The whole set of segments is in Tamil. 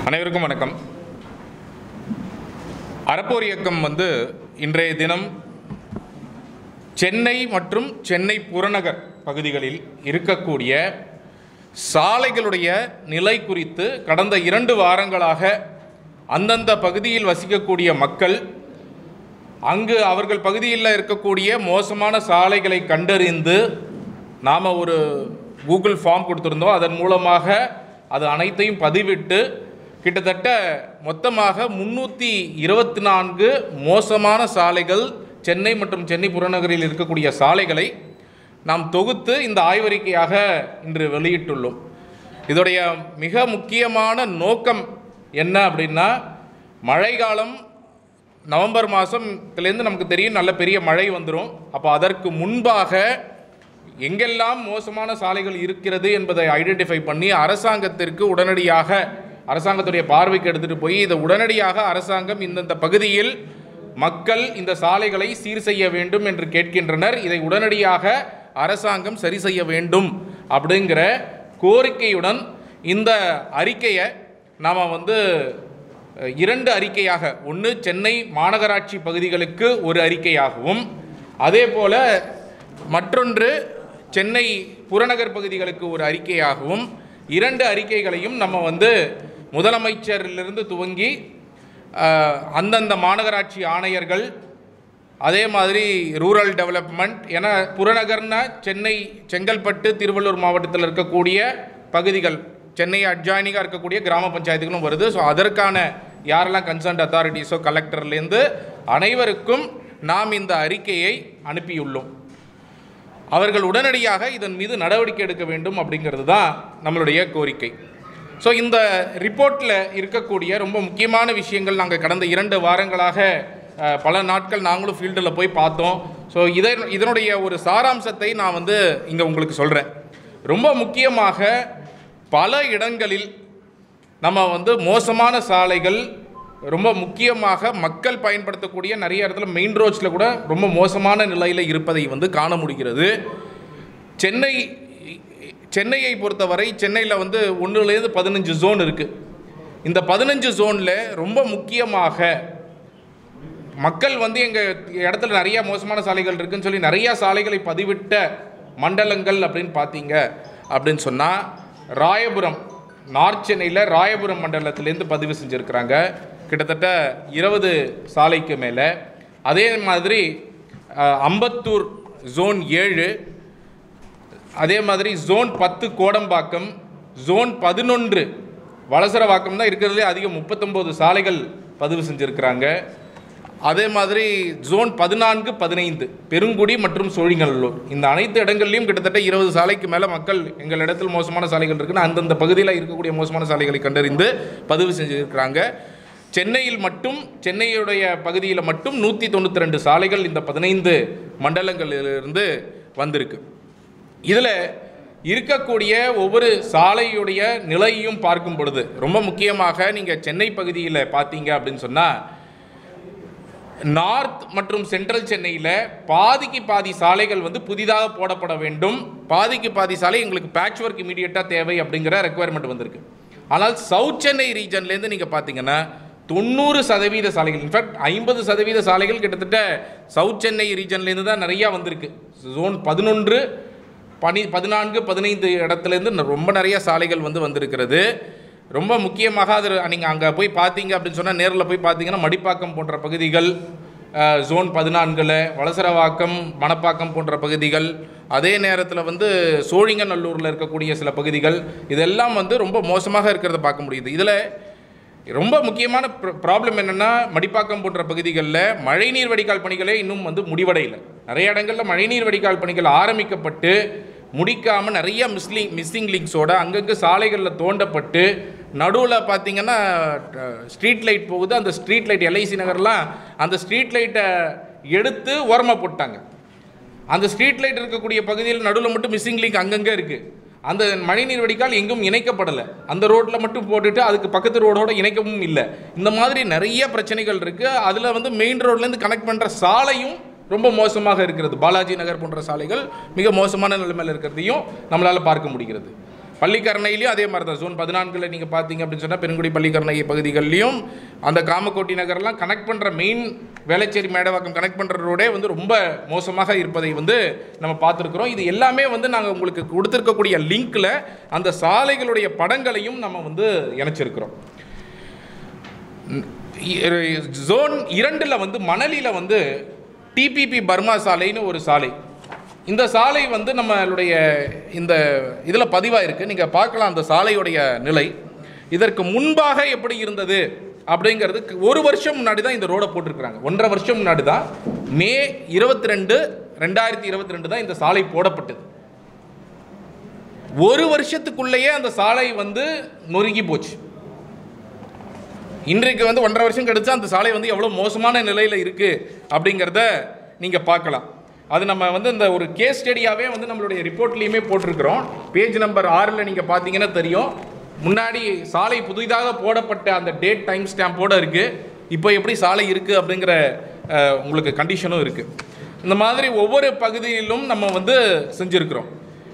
அனைவருக்கும் வணக்கம் அறப்போர் இயக்கம் வந்து இன்றைய தினம் சென்னை மற்றும் சென்னை புறநகர் பகுதிகளில் இருக்கக்கூடிய சாலைகளுடைய நிலை குறித்து கடந்த இரண்டு வாரங்களாக அந்தந்த பகுதியில் வசிக்கக்கூடிய மக்கள் அங்கு அவர்கள் பகுதியில் இருக்கக்கூடிய மோசமான சாலைகளை கண்டறிந்து நாம் ஒரு கூகுள் ஃபார்ம் கொடுத்துருந்தோம் அதன் மூலமாக அது அனைத்தையும் பதிவிட்டு கிட்டத்தட்ட மொத்தமாக முன்னூற்றி இருபத்தி நான்கு மோசமான சாலைகள் சென்னை மற்றும் சென்னை புறநகரில் இருக்கக்கூடிய சாலைகளை நாம் தொகுத்து இந்த ஆய்வறிக்கையாக இன்று வெளியிட்டுள்ளோம் இதோடைய மிக முக்கியமான நோக்கம் என்ன அப்படின்னா மழைக்காலம் நவம்பர் மாதத்துலேருந்து நமக்கு தெரியும் நல்ல பெரிய மழை வந்துடும் அப்போ அதற்கு முன்பாக எங்கெல்லாம் மோசமான சாலைகள் இருக்கிறது என்பதை ஐடென்டிஃபை பண்ணி அரசாங்கத்திற்கு உடனடியாக அரசாங்கத்துடைய பார்வைக்கு எடுத்துகிட்டு போய் இதை உடனடியாக அரசாங்கம் இந்தந்த பகுதியில் மக்கள் இந்த சாலைகளை சீர் செய்ய வேண்டும் என்று கேட்கின்றனர் இதை உடனடியாக அரசாங்கம் சரி செய்ய வேண்டும் அப்படிங்கிற கோரிக்கையுடன் இந்த அறிக்கையை நாம் வந்து அஹ், இரண்டு அறிக்கையாக ஒன்று சென்னை மாநகராட்சி பகுதிகளுக்கு ஒரு அறிக்கையாகவும் அதே போல் மற்றொன்று சென்னை புறநகர் பகுதிகளுக்கு ஒரு அறிக்கையாகவும் இரண்டு அறிக்கைகளையும் நம்ம வந்து முதலமைச்சரிலிருந்து துவங்கி அஹ், அந்தந்த மாநகராட்சி ஆணையர்கள் அதே மாதிரி ரூரல் டெவலப்மெண்ட் என புறநகர்னா சென்னை செங்கல்பட்டு திருவள்ளூர் மாவட்டத்தில் இருக்கக்கூடிய பகுதிகள் சென்னை அட்ஜாயினிங்காக இருக்கக்கூடிய கிராம பஞ்சாயத்துகளும் வருது ஸோ அதற்கான யாரெல்லாம் கன்சர்ன்ட் அத்தாரிட்டிஸோ கலெக்டர்லேருந்து அனைவருக்கும் நாம் இந்த அறிக்கையை அனுப்பியுள்ளோம் அவர்கள் உடனடியாக இதன் மீது நடவடிக்கை எடுக்க வேண்டும் அப்படிங்கிறது தான் நம்மளுடைய கோரிக்கை ஸோ இந்த ரிப்போர்ட்டில் இருக்கக்கூடிய ரொம்ப முக்கியமான விஷயங்கள் நாங்கள் கடந்த இரண்டு வாரங்களாக அஹ், பல நாட்கள் நாங்களும் ஃபீல்டில் போய் பார்த்தோம் ஸோ இதை இதனுடைய ஒரு சாராம்சத்தை நான் வந்து இங்கே உங்களுக்கு சொல்கிறேன் ரொம்ப முக்கியமாக பல இடங்களில் நம்ம வந்து மோசமான சாலைகள் ரொம்ப முக்கியமாக மக்கள் பயன்படுத்தக்கூடிய நிறைய இடத்துல மெயின் ரோட்ஸில் கூட ரொம்ப மோசமான நிலையில் இருப்பதை வந்து காண முடிகிறது சென்னை சென்னையை பொறுத்தவரை சென்னையில் வந்து ஒன்றுலேருந்து பதினஞ்சு ஜோன் இருக்குது இந்த பதினஞ்சு ஜோனில் ரொம்ப முக்கியமாக மக்கள் வந்து எங்கள் இடத்துல நிறைய மோசமான சாலைகள் இருக்குன்னு சொல்லி நிறைய சாலைகளை பதிவிட்ட மண்டலங்கள் அப்படின்னு பார்த்தீங்க அப்படின்னு சொன்னால் ராயபுரம் நார்த் சென்னையில் ராயபுரம் மண்டலத்திலேருந்து பதிவு செஞ்சுருக்கிறாங்க கிட்டத்தட்ட இருபது சாலைக்கு மேலே அதே மாதிரி அஹ், அம்பத்தூர் ஜோன் ஏழு அதே மாதிரி ஜோன் பத்து கோடம்பாக்கம் ஜோன் பதினொன்று வலசரவாக்கம் தான் இருக்கிறதுலே அதிகம் முப்பத்தொம்போது சாலைகள் பதிவு செஞ்சுருக்கிறாங்க அதே மாதிரி ஜோன் பதினான்கு பதினைந்து பெருங்குடி மற்றும் சோழிங்கநல்லூர் இந்த அனைத்து இடங்கள்லையும் கிட்டத்தட்ட இருபது சாலைக்கு மேலே மக்கள் எங்கள் இடத்தில் மோசமான சாலைகள் இருக்குன்னு அந்தந்த பகுதியில் இருக்கக்கூடிய மோசமான சாலைகளை கண்டறிந்து பதிவு செஞ்சுருக்கிறாங்க சென்னையில் மட்டும் சென்னையுடைய பகுதியில் மட்டும் நூற்றி தொண்ணூற்றி ரெண்டு சாலைகள் இந்த பதினைந்து மண்டலங்களிலிருந்து வந்திருக்கு இதில் இருக்கக்கூடிய ஒவ்வொரு சாலையுடைய நிலையையும் பார்க்கும் பொழுது ரொம்ப முக்கியமாக நீங்கள் சென்னை பகுதியில் பார்த்தீங்க அப்படின்னு சொன்னால் நார்த் மற்றும் சென்ட்ரல் சென்னையில் பாதிக்கு பாதி சாலைகள் வந்து புதிதாக போடப்பட வேண்டும் பாதிக்கு பாதி சாலை எங்களுக்கு பேட்ச் ஒர்க் இமீடியட்டாக தேவை அப்படிங்கிற ரெக்குவயர்மெண்ட் வந்திருக்கு ஆனால் சவுத் சென்னை ரீஜன்லேருந்து நீங்கள் பார்த்தீங்கன்னா தொண்ணூறு சதவீத சாலைகள் இன்ஃபேக்ட் ஐம்பது சதவீத சாலைகள் கிட்டத்தட்ட சவுத் சென்னை ரீஜன்லேருந்து தான் நிறையா வந்திருக்கு ஜோன் பதினொன்று பனி பதினான்கு பதினைந்து இடத்துலேருந்து ரொம்ப நிறைய சாலைகள் வந்து வந்திருக்கிறது ரொம்ப முக்கியமாக அது நீங்கள் அங்கே போய் பார்த்தீங்க அப்படின்னு சொன்னால் நேரில் போய் பார்த்தீங்கன்னா மடிப்பாக்கம் போன்ற பகுதிகள் அஹ், ஜோன் பதினான்கில் வலசரவாக்கம் மணப்பாக்கம் போன்ற பகுதிகள் அதே நேரத்தில் வந்து சோழிங்கநல்லூரில் இருக்கக்கூடிய சில பகுதிகள் இதெல்லாம் வந்து ரொம்ப மோசமாக இருக்கிறத பார்க்க முடியுது இதில் ரொம்ப முக்கியமான ப்ராப்ளம் என்னென்னா மடிப்பாக்கம் போன்ற பகுதிகளில் மழைநீர் வடிகால் பணிகளே இன்னும் வந்து முடிவடையலை நிறைய இடங்களில் மழைநீர் வடிகால் பணிகள் ஆரம்பிக்கப்பட்டு முடிக்காமல் நிறைய மிஸ்லிங் மிஸ்ஸிங் லிங்க்ஸோட அங்கங்கே சாலைகளில் தோண்டப்பட்டு நடுவில் பார்த்தீங்கன்னா ஸ்ட்ரீட் லைட் போகுது அந்த ஸ்ட்ரீட் லைட் எல்ஐசி நகர்லாம் அந்த ஸ்ட்ரீட் லைட்டை எடுத்து ஓரமாக போட்டாங்க அந்த ஸ்ட்ரீட் லைட் இருக்கக்கூடிய பகுதியில் நடுவில் மட்டும் மிஸ்ஸிங் லிங்க் அங்கங்கே இருக்குது அந்த மழைநீர் வடிகால் எங்கும் இணைக்கப்படலை அந்த ரோட்டில் மட்டும் போட்டுட்டு அதுக்கு பக்கத்து ரோடோட இணைக்கவும் இல்லை இந்த மாதிரி நிறைய பிரச்சனைகள் இருக்குது அதில் வந்து மெயின் ரோட்லேருந்து கனெக்ட் பண்ணுற சாலையும் ரொம்ப மோசமாக இருக்கிறது பாலாஜி நகர் போன்ற சாலைகள் மிக மோசமான நிலைமையில் இருக்கிறதையும் நம்மளால் பார்க்க முடிகிறது பள்ளிக்கரணையிலையும் அதே மாதிரி தான் ஜோன் பதினான்கில் நீங்கள் பார்த்தீங்க அப்படின்னு சொன்னால் பெருங்குடி பள்ளிக்கரணை பகுதிகள்லையும் அந்த காமக்கோட்டி நகர்லாம் கனெக்ட் பண்ணுற மெயின் வேளச்சேரி மேடவாக்கம் கனெக்ட் பண்ணுற ரோடே வந்து ரொம்ப மோசமாக இருப்பதை வந்து நம்ம பார்த்துருக்குறோம் இது எல்லாமே வந்து நாங்கள் உங்களுக்கு கொடுத்துருக்கக்கூடிய லிங்க்கில் அந்த சாலைகளுடைய படங்களையும் நம்ம வந்து இணைச்சிருக்கிறோம் ஜோன் இரண்டில் வந்து மணலியில் வந்து டிபிபி பர்மா சாலைன்னு ஒரு சாலை இந்த சாலை வந்து நம்மளுடைய இந்த இதில் பதிவாயிருக்கு நீங்கள் பார்க்கலாம் அந்த சாலையுடைய நிலை இதற்கு முன்பாக எப்படி இருந்தது அப்படிங்கிறது ஒரு வருஷம் முன்னாடி தான் இந்த ரோடை போட்டிருக்கிறாங்க ஒன்றரை வருஷம் முன்னாடி தான் மே இருபத்தி ரெண்டு ரெண்டாயிரத்தி இருபத்தி ரெண்டு தான் இந்த சாலை போடப்பட்டது ஒரு வருஷத்துக்குள்ளேயே அந்த சாலை வந்து நொறுங்கி போச்சு இன்றைக்கு வந்து ஒன்றரை வருஷம் கழிச்சா அந்த சாலை வந்து எவ்வளோ மோசமான நிலையில் இருக்குது அப்படிங்கிறத நீங்கள் பார்க்கலாம் அது நம்ம வந்து இந்த ஒரு கேஸ் ஸ்டடியாகவே வந்து நம்மளுடைய ரிப்போர்ட்லேயுமே போட்டிருக்கிறோம் பேஜ் நம்பர் ஆறில் நீங்கள் பார்த்தீங்கன்னா தெரியும் முன்னாடி சாலை புதிதாக போடப்பட்ட அந்த டேட் டைம் ஸ்டாம்போடு இருக்குது இப்போ எப்படி சாலை இருக்குது அப்படிங்கிற அஹ், உங்களுக்கு கண்டிஷனும் இருக்குது இந்த மாதிரி ஒவ்வொரு பகுதியிலும் நம்ம வந்து செஞ்சுருக்கிறோம்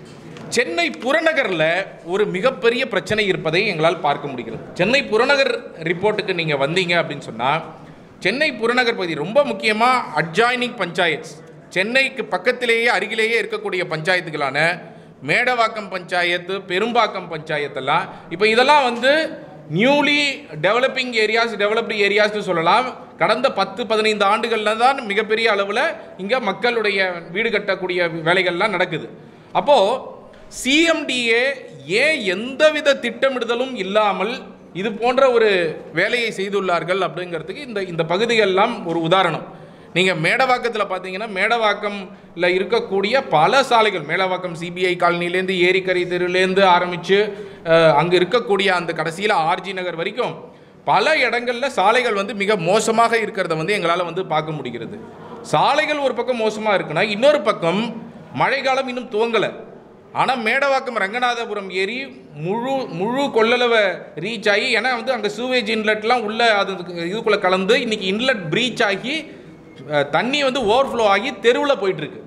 சென்னை புறநகரில் ஒரு மிகப்பெரிய பிரச்சனை இருப்பதை எங்களால் பார்க்க முடிகிறது சென்னை புறநகர் ரிப்போர்ட்டுக்கு நீங்கள் வந்தீங்க அப்படின்னு சொன்னால் சென்னை புறநகர் பகுதி ரொம்ப முக்கியமாக அட்ஜாயினிங் பஞ்சாயத்ஸ் சென்னைக்கு பக்கத்திலேயே அருகிலேயே இருக்கக்கூடிய பஞ்சாயத்துகளான மேடவாக்கம் பஞ்சாயத்து பெரும்பாக்கம் பஞ்சாயத்தெல்லாம் இப்போ இதெல்லாம் வந்து நியூலி டெவலப்பிங் ஏரியாஸ் டெவலப்டு ஏரியாஸ்னு சொல்லலாம் கடந்த பத்து பதினைந்து ஆண்டுகளில் தான் மிகப்பெரிய அளவில் இங்கே மக்களுடைய வீடு கட்டக்கூடிய வேலைகள்லாம் நடக்குது அப்போது சிஎம்டிஏ ஏன் எந்தவித திட்டமிடுதலும் இல்லாமல் இது போன்ற ஒரு வேலையை செய்துள்ளார்கள் அப்படிங்கிறதுக்கு இந்த இந்த பகுதிகளெல்லாம் ஒரு உதாரணம் நீங்கள் மேடவாக்கத்தில் பார்த்தீங்கன்னா மேடவாக்கம்ல இருக்கக்கூடிய பல சாலைகள் மேடவாக்கம் சிபிஐ காலனிலேருந்து ஏரிக்கரை தெருலேருந்து ஆரம்பித்து அங்கே இருக்கக்கூடிய அந்த கடைசியில் ஆர்ஜி நகர் வரைக்கும் பல இடங்களில் சாலைகள் வந்து மிக மோசமாக இருக்கிறத வந்து எங்களால் வந்து பார்க்க முடிகிறது சாலைகள் ஒரு பக்கம் மோசமாக இருக்குன்னா இன்னொரு பக்கம் மழைக்காலம் இன்னும் துவங்கலை ஆனால் மேடவாக்கம் ரங்கநாதபுரம் ஏரி முழு முழு கொள்ளளவை ரீச் ஆகி ஏன்னா வந்து அங்கே சூவேஜ் இன்லெட்லாம் உள்ள அது இதுக்குள்ளே கலந்து இன்னைக்கு இன்லெட் ப்ரீச் ஆகி அஹ், தண்ணி வந்து ஓவர்ஃப்ளோ ஆகி தெருவில் போயிட்டுருக்கு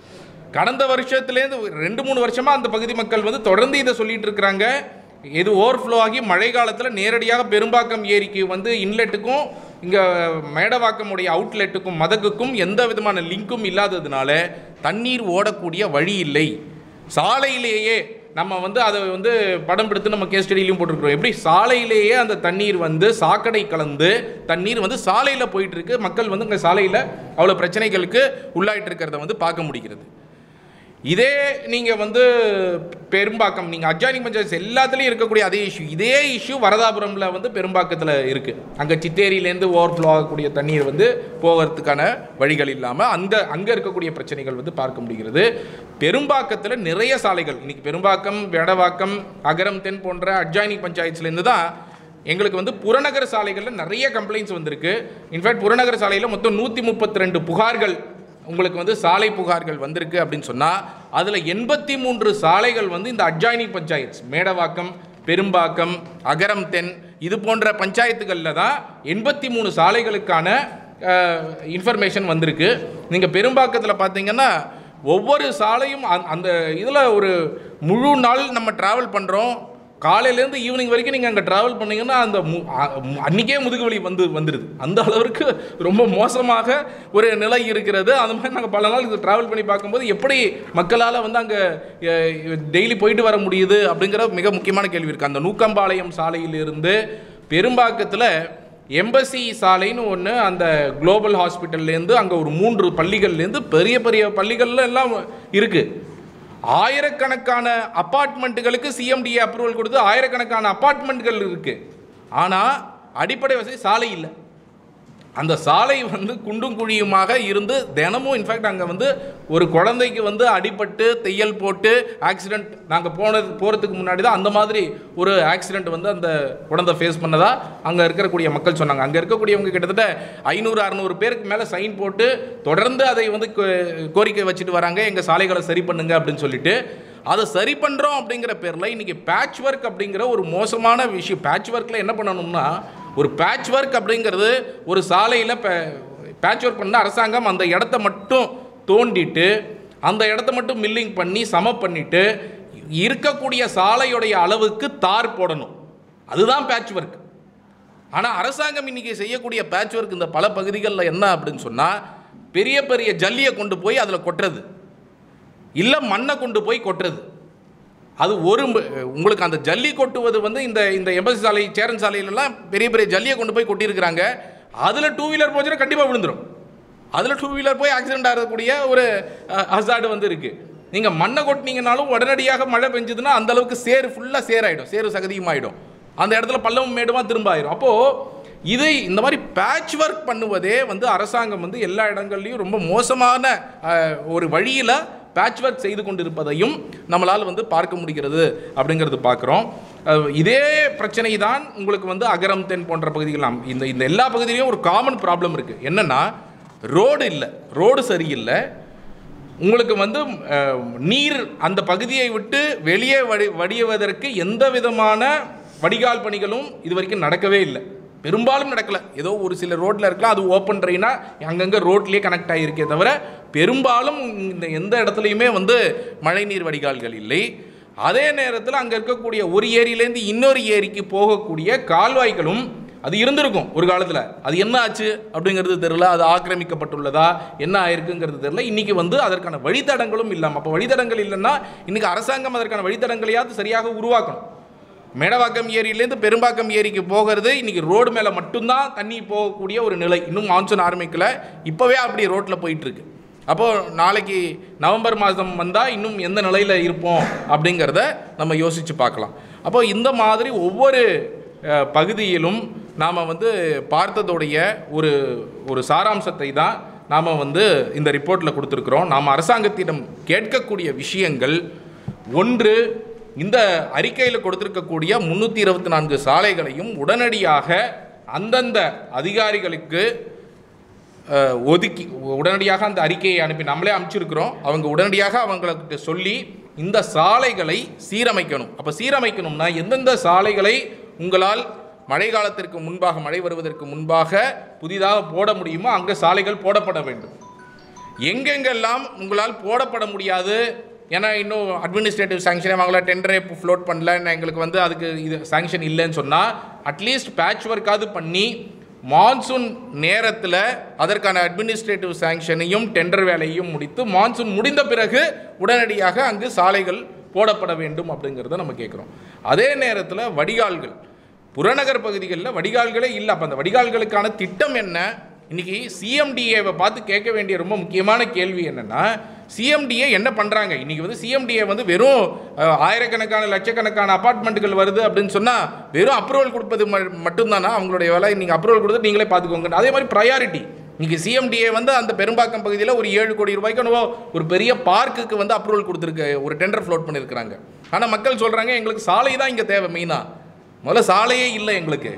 கடந்த வருஷத்துலேருந்து ஒரு ரெண்டு மூணு வருஷமாக அந்த பகுதி மக்கள் வந்து தொடர்ந்து இதை சொல்லிட்டு இருக்கிறாங்க இது ஓவர்ஃப்ளோ ஆகி மழை காலத்தில் நேரடியாக பெரும்பாக்கம் ஏரிக்கு வந்து இன்லெட்டுக்கும் இங்கே மேடவாக்கமுடைய அவுட்லெட்டுக்கும் மதகுக்கும் எந்த விதமான லிங்க்கும் இல்லாததுனால தண்ணீர் ஓடக்கூடிய வழி இல்லை சாலையிலேயே நம்ம வந்து அதை வந்து படம் பிடித்து நம்ம கேஸ் ஸ்டடியிலையும் போட்டிருக்கிறோம் எப்படி சாலையிலேயே அந்த தண்ணீர் வந்து சாக்கடை கலந்து தண்ணீர் வந்து சாலையில் போயிட்டு இருக்கு மக்கள் வந்து இங்கே சாலையில் அவ்வளோ பிரச்சனைகளுக்கு உள்ளாயிட்டு இருக்கிறத வந்து பார்க்க முடிகிறது இதே நீங்கள் வந்து பெரும்பாக்கம் நீங்கள் அட்ஜாயினிங் பஞ்சாயத்து எல்லாத்துலேயும் இருக்கக்கூடிய அதே இஷ்யூ இதே இஷ்யூ வரதாபுரமில் வந்து பெரும்பாக்கத்தில் இருக்குது அங்கே சித்தேரியிலேருந்து ஓவர்ஃப்ளோ ஆகக்கூடிய தண்ணீர் வந்து போகிறதுக்கான வழிகள் இல்லாமல் அந்த அங்கே இருக்கக்கூடிய பிரச்சனைகள் வந்து பார்க்க முடிகிறது பெரும்பாக்கத்தில் நிறைய சாலைகள் இன்னைக்கு பெரும்பாக்கம் வேடவாக்கம் அகரம் தென் போன்ற அட்ஜாயினிங் பஞ்சாயத்துலேருந்து தான் எங்களுக்கு வந்து புறநகர் சாலைகளில் நிறைய கம்ப்ளைண்ட்ஸ் வந்திருக்கு இன்ஃபேக்ட் புறநகர் சாலையில் மொத்தம் நூற்றி முப்பத்தி ரெண்டு புகார்கள் உங்களுக்கு வந்து சாலை புகார்கள் வந்திருக்கு அப்படின்னு சொன்னால் அதில் எண்பத்தி மூன்று சாலைகள் வந்து இந்த அட்ஜாயினிங் பஞ்சாயத்ஸ் மேடவாக்கம் பெரும்பாக்கம் அகரம் தென் இது போன்ற பஞ்சாயத்துகளில் தான் எண்பத்தி மூணு சாலைகளுக்கான இன்ஃபர்மேஷன் வந்திருக்கு நீங்கள் பெரும்பாக்கத்தில் பார்த்தீங்கன்னா ஒவ்வொரு சாலையும் அந்த- அந்த இதில் ஒரு முழு நாள் நம்ம ட்ராவல் பண்ணுறோம் காலையிலேருந்து ஈவினிங் வரைக்கும் நீங்கள் அங்கே ட்ராவல் பண்ணீங்கன்னா அந்த மு- அ- மு- அன்னைக்கே முதுகு வலி வந்து வந்துடுது அந்த அளவிற்கு ரொம்ப மோசமாக ஒரு நிலை இருக்கிறது அந்த மாதிரி நாங்கள் பல நாள் இது ட்ராவல் பண்ணி பார்க்கும்போது எப்படி மக்களால் வந்து அங்கே டெய்லி போயிட்டு வர முடியுது அப்படிங்கிற மிக முக்கியமான கேள்வி இருக்குது அந்த நூக்கம்பாளையம் சாலையிலிருந்து பெரும்பாக்கத்தில் எம்பசி சாலைன்னு ஒன்று அந்த குளோபல் ஹாஸ்பிட்டல்லேருந்து அங்கே ஒரு மூன்று பள்ளிகள்லேருந்து பெரிய பெரிய பள்ளிகள்ல எல்லாம் இருக்குது ஆயிரக்கணக்கான அப்பார்ட்மெண்ட்டுகளுக்கு சிஎம்டிஏ அப்ரூவல் கொடுத்து ஆயிரக்கணக்கான அப்பார்ட்மெண்ட்கள் இருக்கு ஆனால் அடிப்படை வசதி சாலை இல்லை அந்த சாலை வந்து குண்டும் குழியுமாக இருந்து தினமும் இன்ஃபேக்ட் அங்கே வந்து ஒரு குழந்தைக்கு வந்து அடிபட்டு தையல் போட்டு ஆக்சிடெண்ட் நாங்கள் போனது போகிறதுக்கு முன்னாடி தான் அந்த மாதிரி ஒரு ஆக்சிடெண்ட் வந்து அந்த குழந்தை ஃபேஸ் பண்ணதா அங்கே இருக்கக்கூடிய மக்கள் சொன்னாங்க அங்கே இருக்கக்கூடியவங்க கிட்டத்தட்ட ஐநூறு அறநூறு பேருக்கு மேலே சைன் போட்டு தொடர்ந்து அதை வந்து கோ- கோரிக்கை வச்சுட்டு வராங்க எங்கள் சாலைகளை சரி பண்ணுங்க அப்படின்னு சொல்லிட்டு அதை சரி பண்ணுறோம் அப்படிங்கிற பேரில் இன்றைக்கி பேட்ச் ஒர்க் அப்படிங்கிற ஒரு மோசமான விஷயம் பேட்ச் ஒர்க்கில் என்ன பண்ணணும்னா ஒரு பேட்ச் ஒர்க் அப்படிங்கிறது ஒரு சாலையில் பேட்ச் ஒர்க் பண்ண அரசாங்கம் அந்த இடத்த மட்டும் தோண்டிட்டு அந்த இடத்த மட்டும் மில்லிங் பண்ணி சம பண்ணிட்டு இருக்கக்கூடிய சாலையுடைய அளவுக்கு தார் போடணும் அதுதான் பேட்ச் ஒர்க் ஆனால் அரசாங்கம் இன்னைக்கு செய்யக்கூடிய பேட்ச் ஒர்க் இந்த பல பகுதிகளில் என்ன அப்படின்னு சொன்னால் பெரிய பெரிய ஜல்லியை கொண்டு போய் அதில் கொட்டுறது இல்லை மண்ணை கொண்டு போய் கொட்டுறது அது ஒரு ம- உங்களுக்கு அந்த ஜல்லி கொட்டுவது வந்து இந்த இந்த எம்பசி சாலை சேரன் சாலையிலலாம் பெரிய பெரிய ஜல்லியை கொண்டு போய் கொட்டியிருக்கிறாங்க அதில் டூ வீலர் போச்சுன்னா கண்டிப்பாக விழுந்துடும் அதில் டூ வீலர் போய் ஆக்சிடென்ட் ஆகக்கூடிய ஒரு ஹசார்டு வந்து இருக்குது நீங்கள் மண்ணை கொட்டினீங்கனாலும் உடனடியாக மழை பெஞ்சதுன்னா அந்த அளவுக்கு சேறு ஃபுல்லாக சேராயிடும் சேறு சகதியுமாயிடும் அந்த இடத்துல பள்ளமும் மேடுமா திரும்ப ஆயிடும் அப்போது இது இந்த மாதிரி பேட்ச் ஒர்க் பண்ணுவதே வந்து அரசாங்கம் வந்து எல்லா இடங்கள்லையும் ரொம்ப மோசமான அஹ், ஒரு வழியில் பேட்ச் ஒர்க் செய்து கொண்டிருப்பதையும் நம்மளால் வந்து பார்க்க முடிகிறது அப்படிங்கிறது பார்க்குறோம் அஹ், இதே பிரச்சனை தான் உங்களுக்கு வந்து அகரம் தென் போன்ற பகுதிகள் இந்த இந்த எல்லா பகுதியிலையும் ஒரு காமன் ப்ராப்ளம் இருக்குது என்னென்னா ரோடு இல்லை ரோடு சரியில்லை உங்களுக்கு வந்து அஹ், நீர் அந்த பகுதியை விட்டு வெளியே வடி வடியுவதற்கு எந்த விதமான வடிகால் பணிகளும் இது வரைக்கும் நடக்கவே இல்லை பெரும்பாலும் நடக்கல ஏதோ ஒரு சில ரோட்டில் இருக்கலாம் அது ஓப்பன் ட்ரெயினாக அங்கங்கே ரோட்லேயே கனெக்ட் ஆகியிருக்கே தவிர பெரும்பாலும் இந்த எந்த இடத்துலையுமே வந்து மழைநீர் வடிகால்கள் இல்லை அதே நேரத்தில் அங்கே இருக்கக்கூடிய ஒரு ஏரியிலேருந்து இன்னொரு ஏரிக்கு போகக்கூடிய கால்வாய்களும் அது இருந்திருக்கும் ஒரு காலத்தில் அது என்ன ஆச்சு அப்படிங்கிறது தெரியல அது ஆக்கிரமிக்கப்பட்டுள்ளதா என்ன ஆயிருக்குங்கிறது தெரியல இன்னைக்கு வந்து அதற்கான வழித்தடங்களும் இல்லாமல் அப்போ வழித்தடங்கள் இல்லைன்னா இன்னைக்கு அரசாங்கம் அதற்கான வழித்தடங்களையாவது சரியாக உருவாக்கணும் மேடவாக்கம் ஏரியிலேருந்து பெரும்பாக்கம் ஏரிக்கு போகிறது இன்னைக்கு ரோடு மேலே மட்டும்தான் தண்ணி போகக்கூடிய ஒரு நிலை இன்னும் மான்சூன் ஆரம்பிக்கல இப்போவே அப்படி ரோட்டில் போயிட்டு இருக்கு அப்போது நாளைக்கு நவம்பர் மாதம் வந்தால் இன்னும் எந்த நிலையில் இருப்போம் அப்படிங்கிறத நம்ம யோசித்து பார்க்கலாம் அப்போது இந்த மாதிரி ஒவ்வொரு அஹ், பகுதியிலும் நாம் வந்து பார்த்ததோடைய ஒரு ஒரு சாராம்சத்தை தான் நாம் வந்து இந்த ரிப்போர்ட்டில் கொடுத்துருக்குறோம் நாம் அரசாங்கத்திடம் கேட்கக்கூடிய விஷயங்கள் ஒன்று இந்த அறிக்கையில் கொடுத்திருக்கக்கூடிய முன்னூற்றி இருபத்தி நான்கு சாலைகளையும் உடனடியாக அந்தந்த அதிகாரிகளுக்கு அஹ், ஒதுக்கி உடனடியாக அந்த அறிக்கையை அனுப்பி நம்மளே அனுப்பிச்சிருக்கிறோம் அவங்க உடனடியாக அவங்களுக்கு சொல்லி இந்த சாலைகளை சீரமைக்கணும் அப்போ சீரமைக்கணும்னா எந்தெந்த சாலைகளை உங்களால் மழை காலத்திற்கு முன்பாக மழை வருவதற்கு முன்பாக புதிதாக போட முடியுமோ அங்கே சாலைகள் போடப்பட வேண்டும் எங்கெங்கெல்லாம் உங்களால் போடப்பட முடியாது ஏன்னா இன்னும் அட்மினிஸ்ட்ரேட்டிவ் சாங்ஷனே வாங்கல டெண்டரே ஃப்ளோட் பண்ணல நான் எங்களுக்கு வந்து அதுக்கு இது சாங்ஷன் இல்லைன்னு சொன்னால் அட்லீஸ்ட் பேட்ச் ஒர்க்காவது பண்ணி மான்சூன் நேரத்தில் அதற்கான அட்மினிஸ்ட்ரேட்டிவ் சாங்ஷனையும் டெண்டர் வேலையும் முடித்து மான்சூன் முடிந்த பிறகு உடனடியாக அங்கு சாலைகள் போடப்பட வேண்டும் அப்படிங்கிறத நம்ம கேட்குறோம் அதே நேரத்தில் வடிகால்கள் புறநகர் பகுதிகளில் வடிகால்களே இல்லை அப்போ அந்த வடிகால்களுக்கான திட்டம் என்ன இன்னைக்கு சிஎம்டிஏவை பார்த்து கேட்க வேண்டிய ரொம்ப முக்கியமான கேள்வி என்னன்னா சிஎம்டிஏ என்ன பண்ணுறாங்க இன்னைக்கு வந்து சிஎம்டிஏ வந்து வெறும் அஹ், ஆயிரக்கணக்கான லட்சக்கணக்கான அபார்ட்மெண்ட்டுகள் வருது அப்படின்னு சொன்னால் வெறும் அப்ரூவல் கொடுப்பது ம- மட்டும்தானா அவங்களுடைய வேலை நீங்கள் அப்ரூவல் கொடுத்து நீங்களே பார்த்துக்கோங்க அதே மாதிரி ப்ரையாரிட்டி இன்னைக்கு சிஎம்டிஏ வந்து அந்த பெரும்பாக்கம் பகுதியில் ஒரு ஏழு கோடி ரூபாய்க்கு என்னவோ ஒரு பெரிய பார்க்குக்கு வந்து அப்ரூவல் கொடுத்துருக்கு ஒரு டெண்டர் ஃப்ளோட் பண்ணியிருக்கிறாங்க ஆனால் மக்கள் சொல்கிறாங்க எங்களுக்கு சாலை தான் இங்கே தேவை மெயினாக முதல்ல சாலையே இல்லை எங்களுக்கு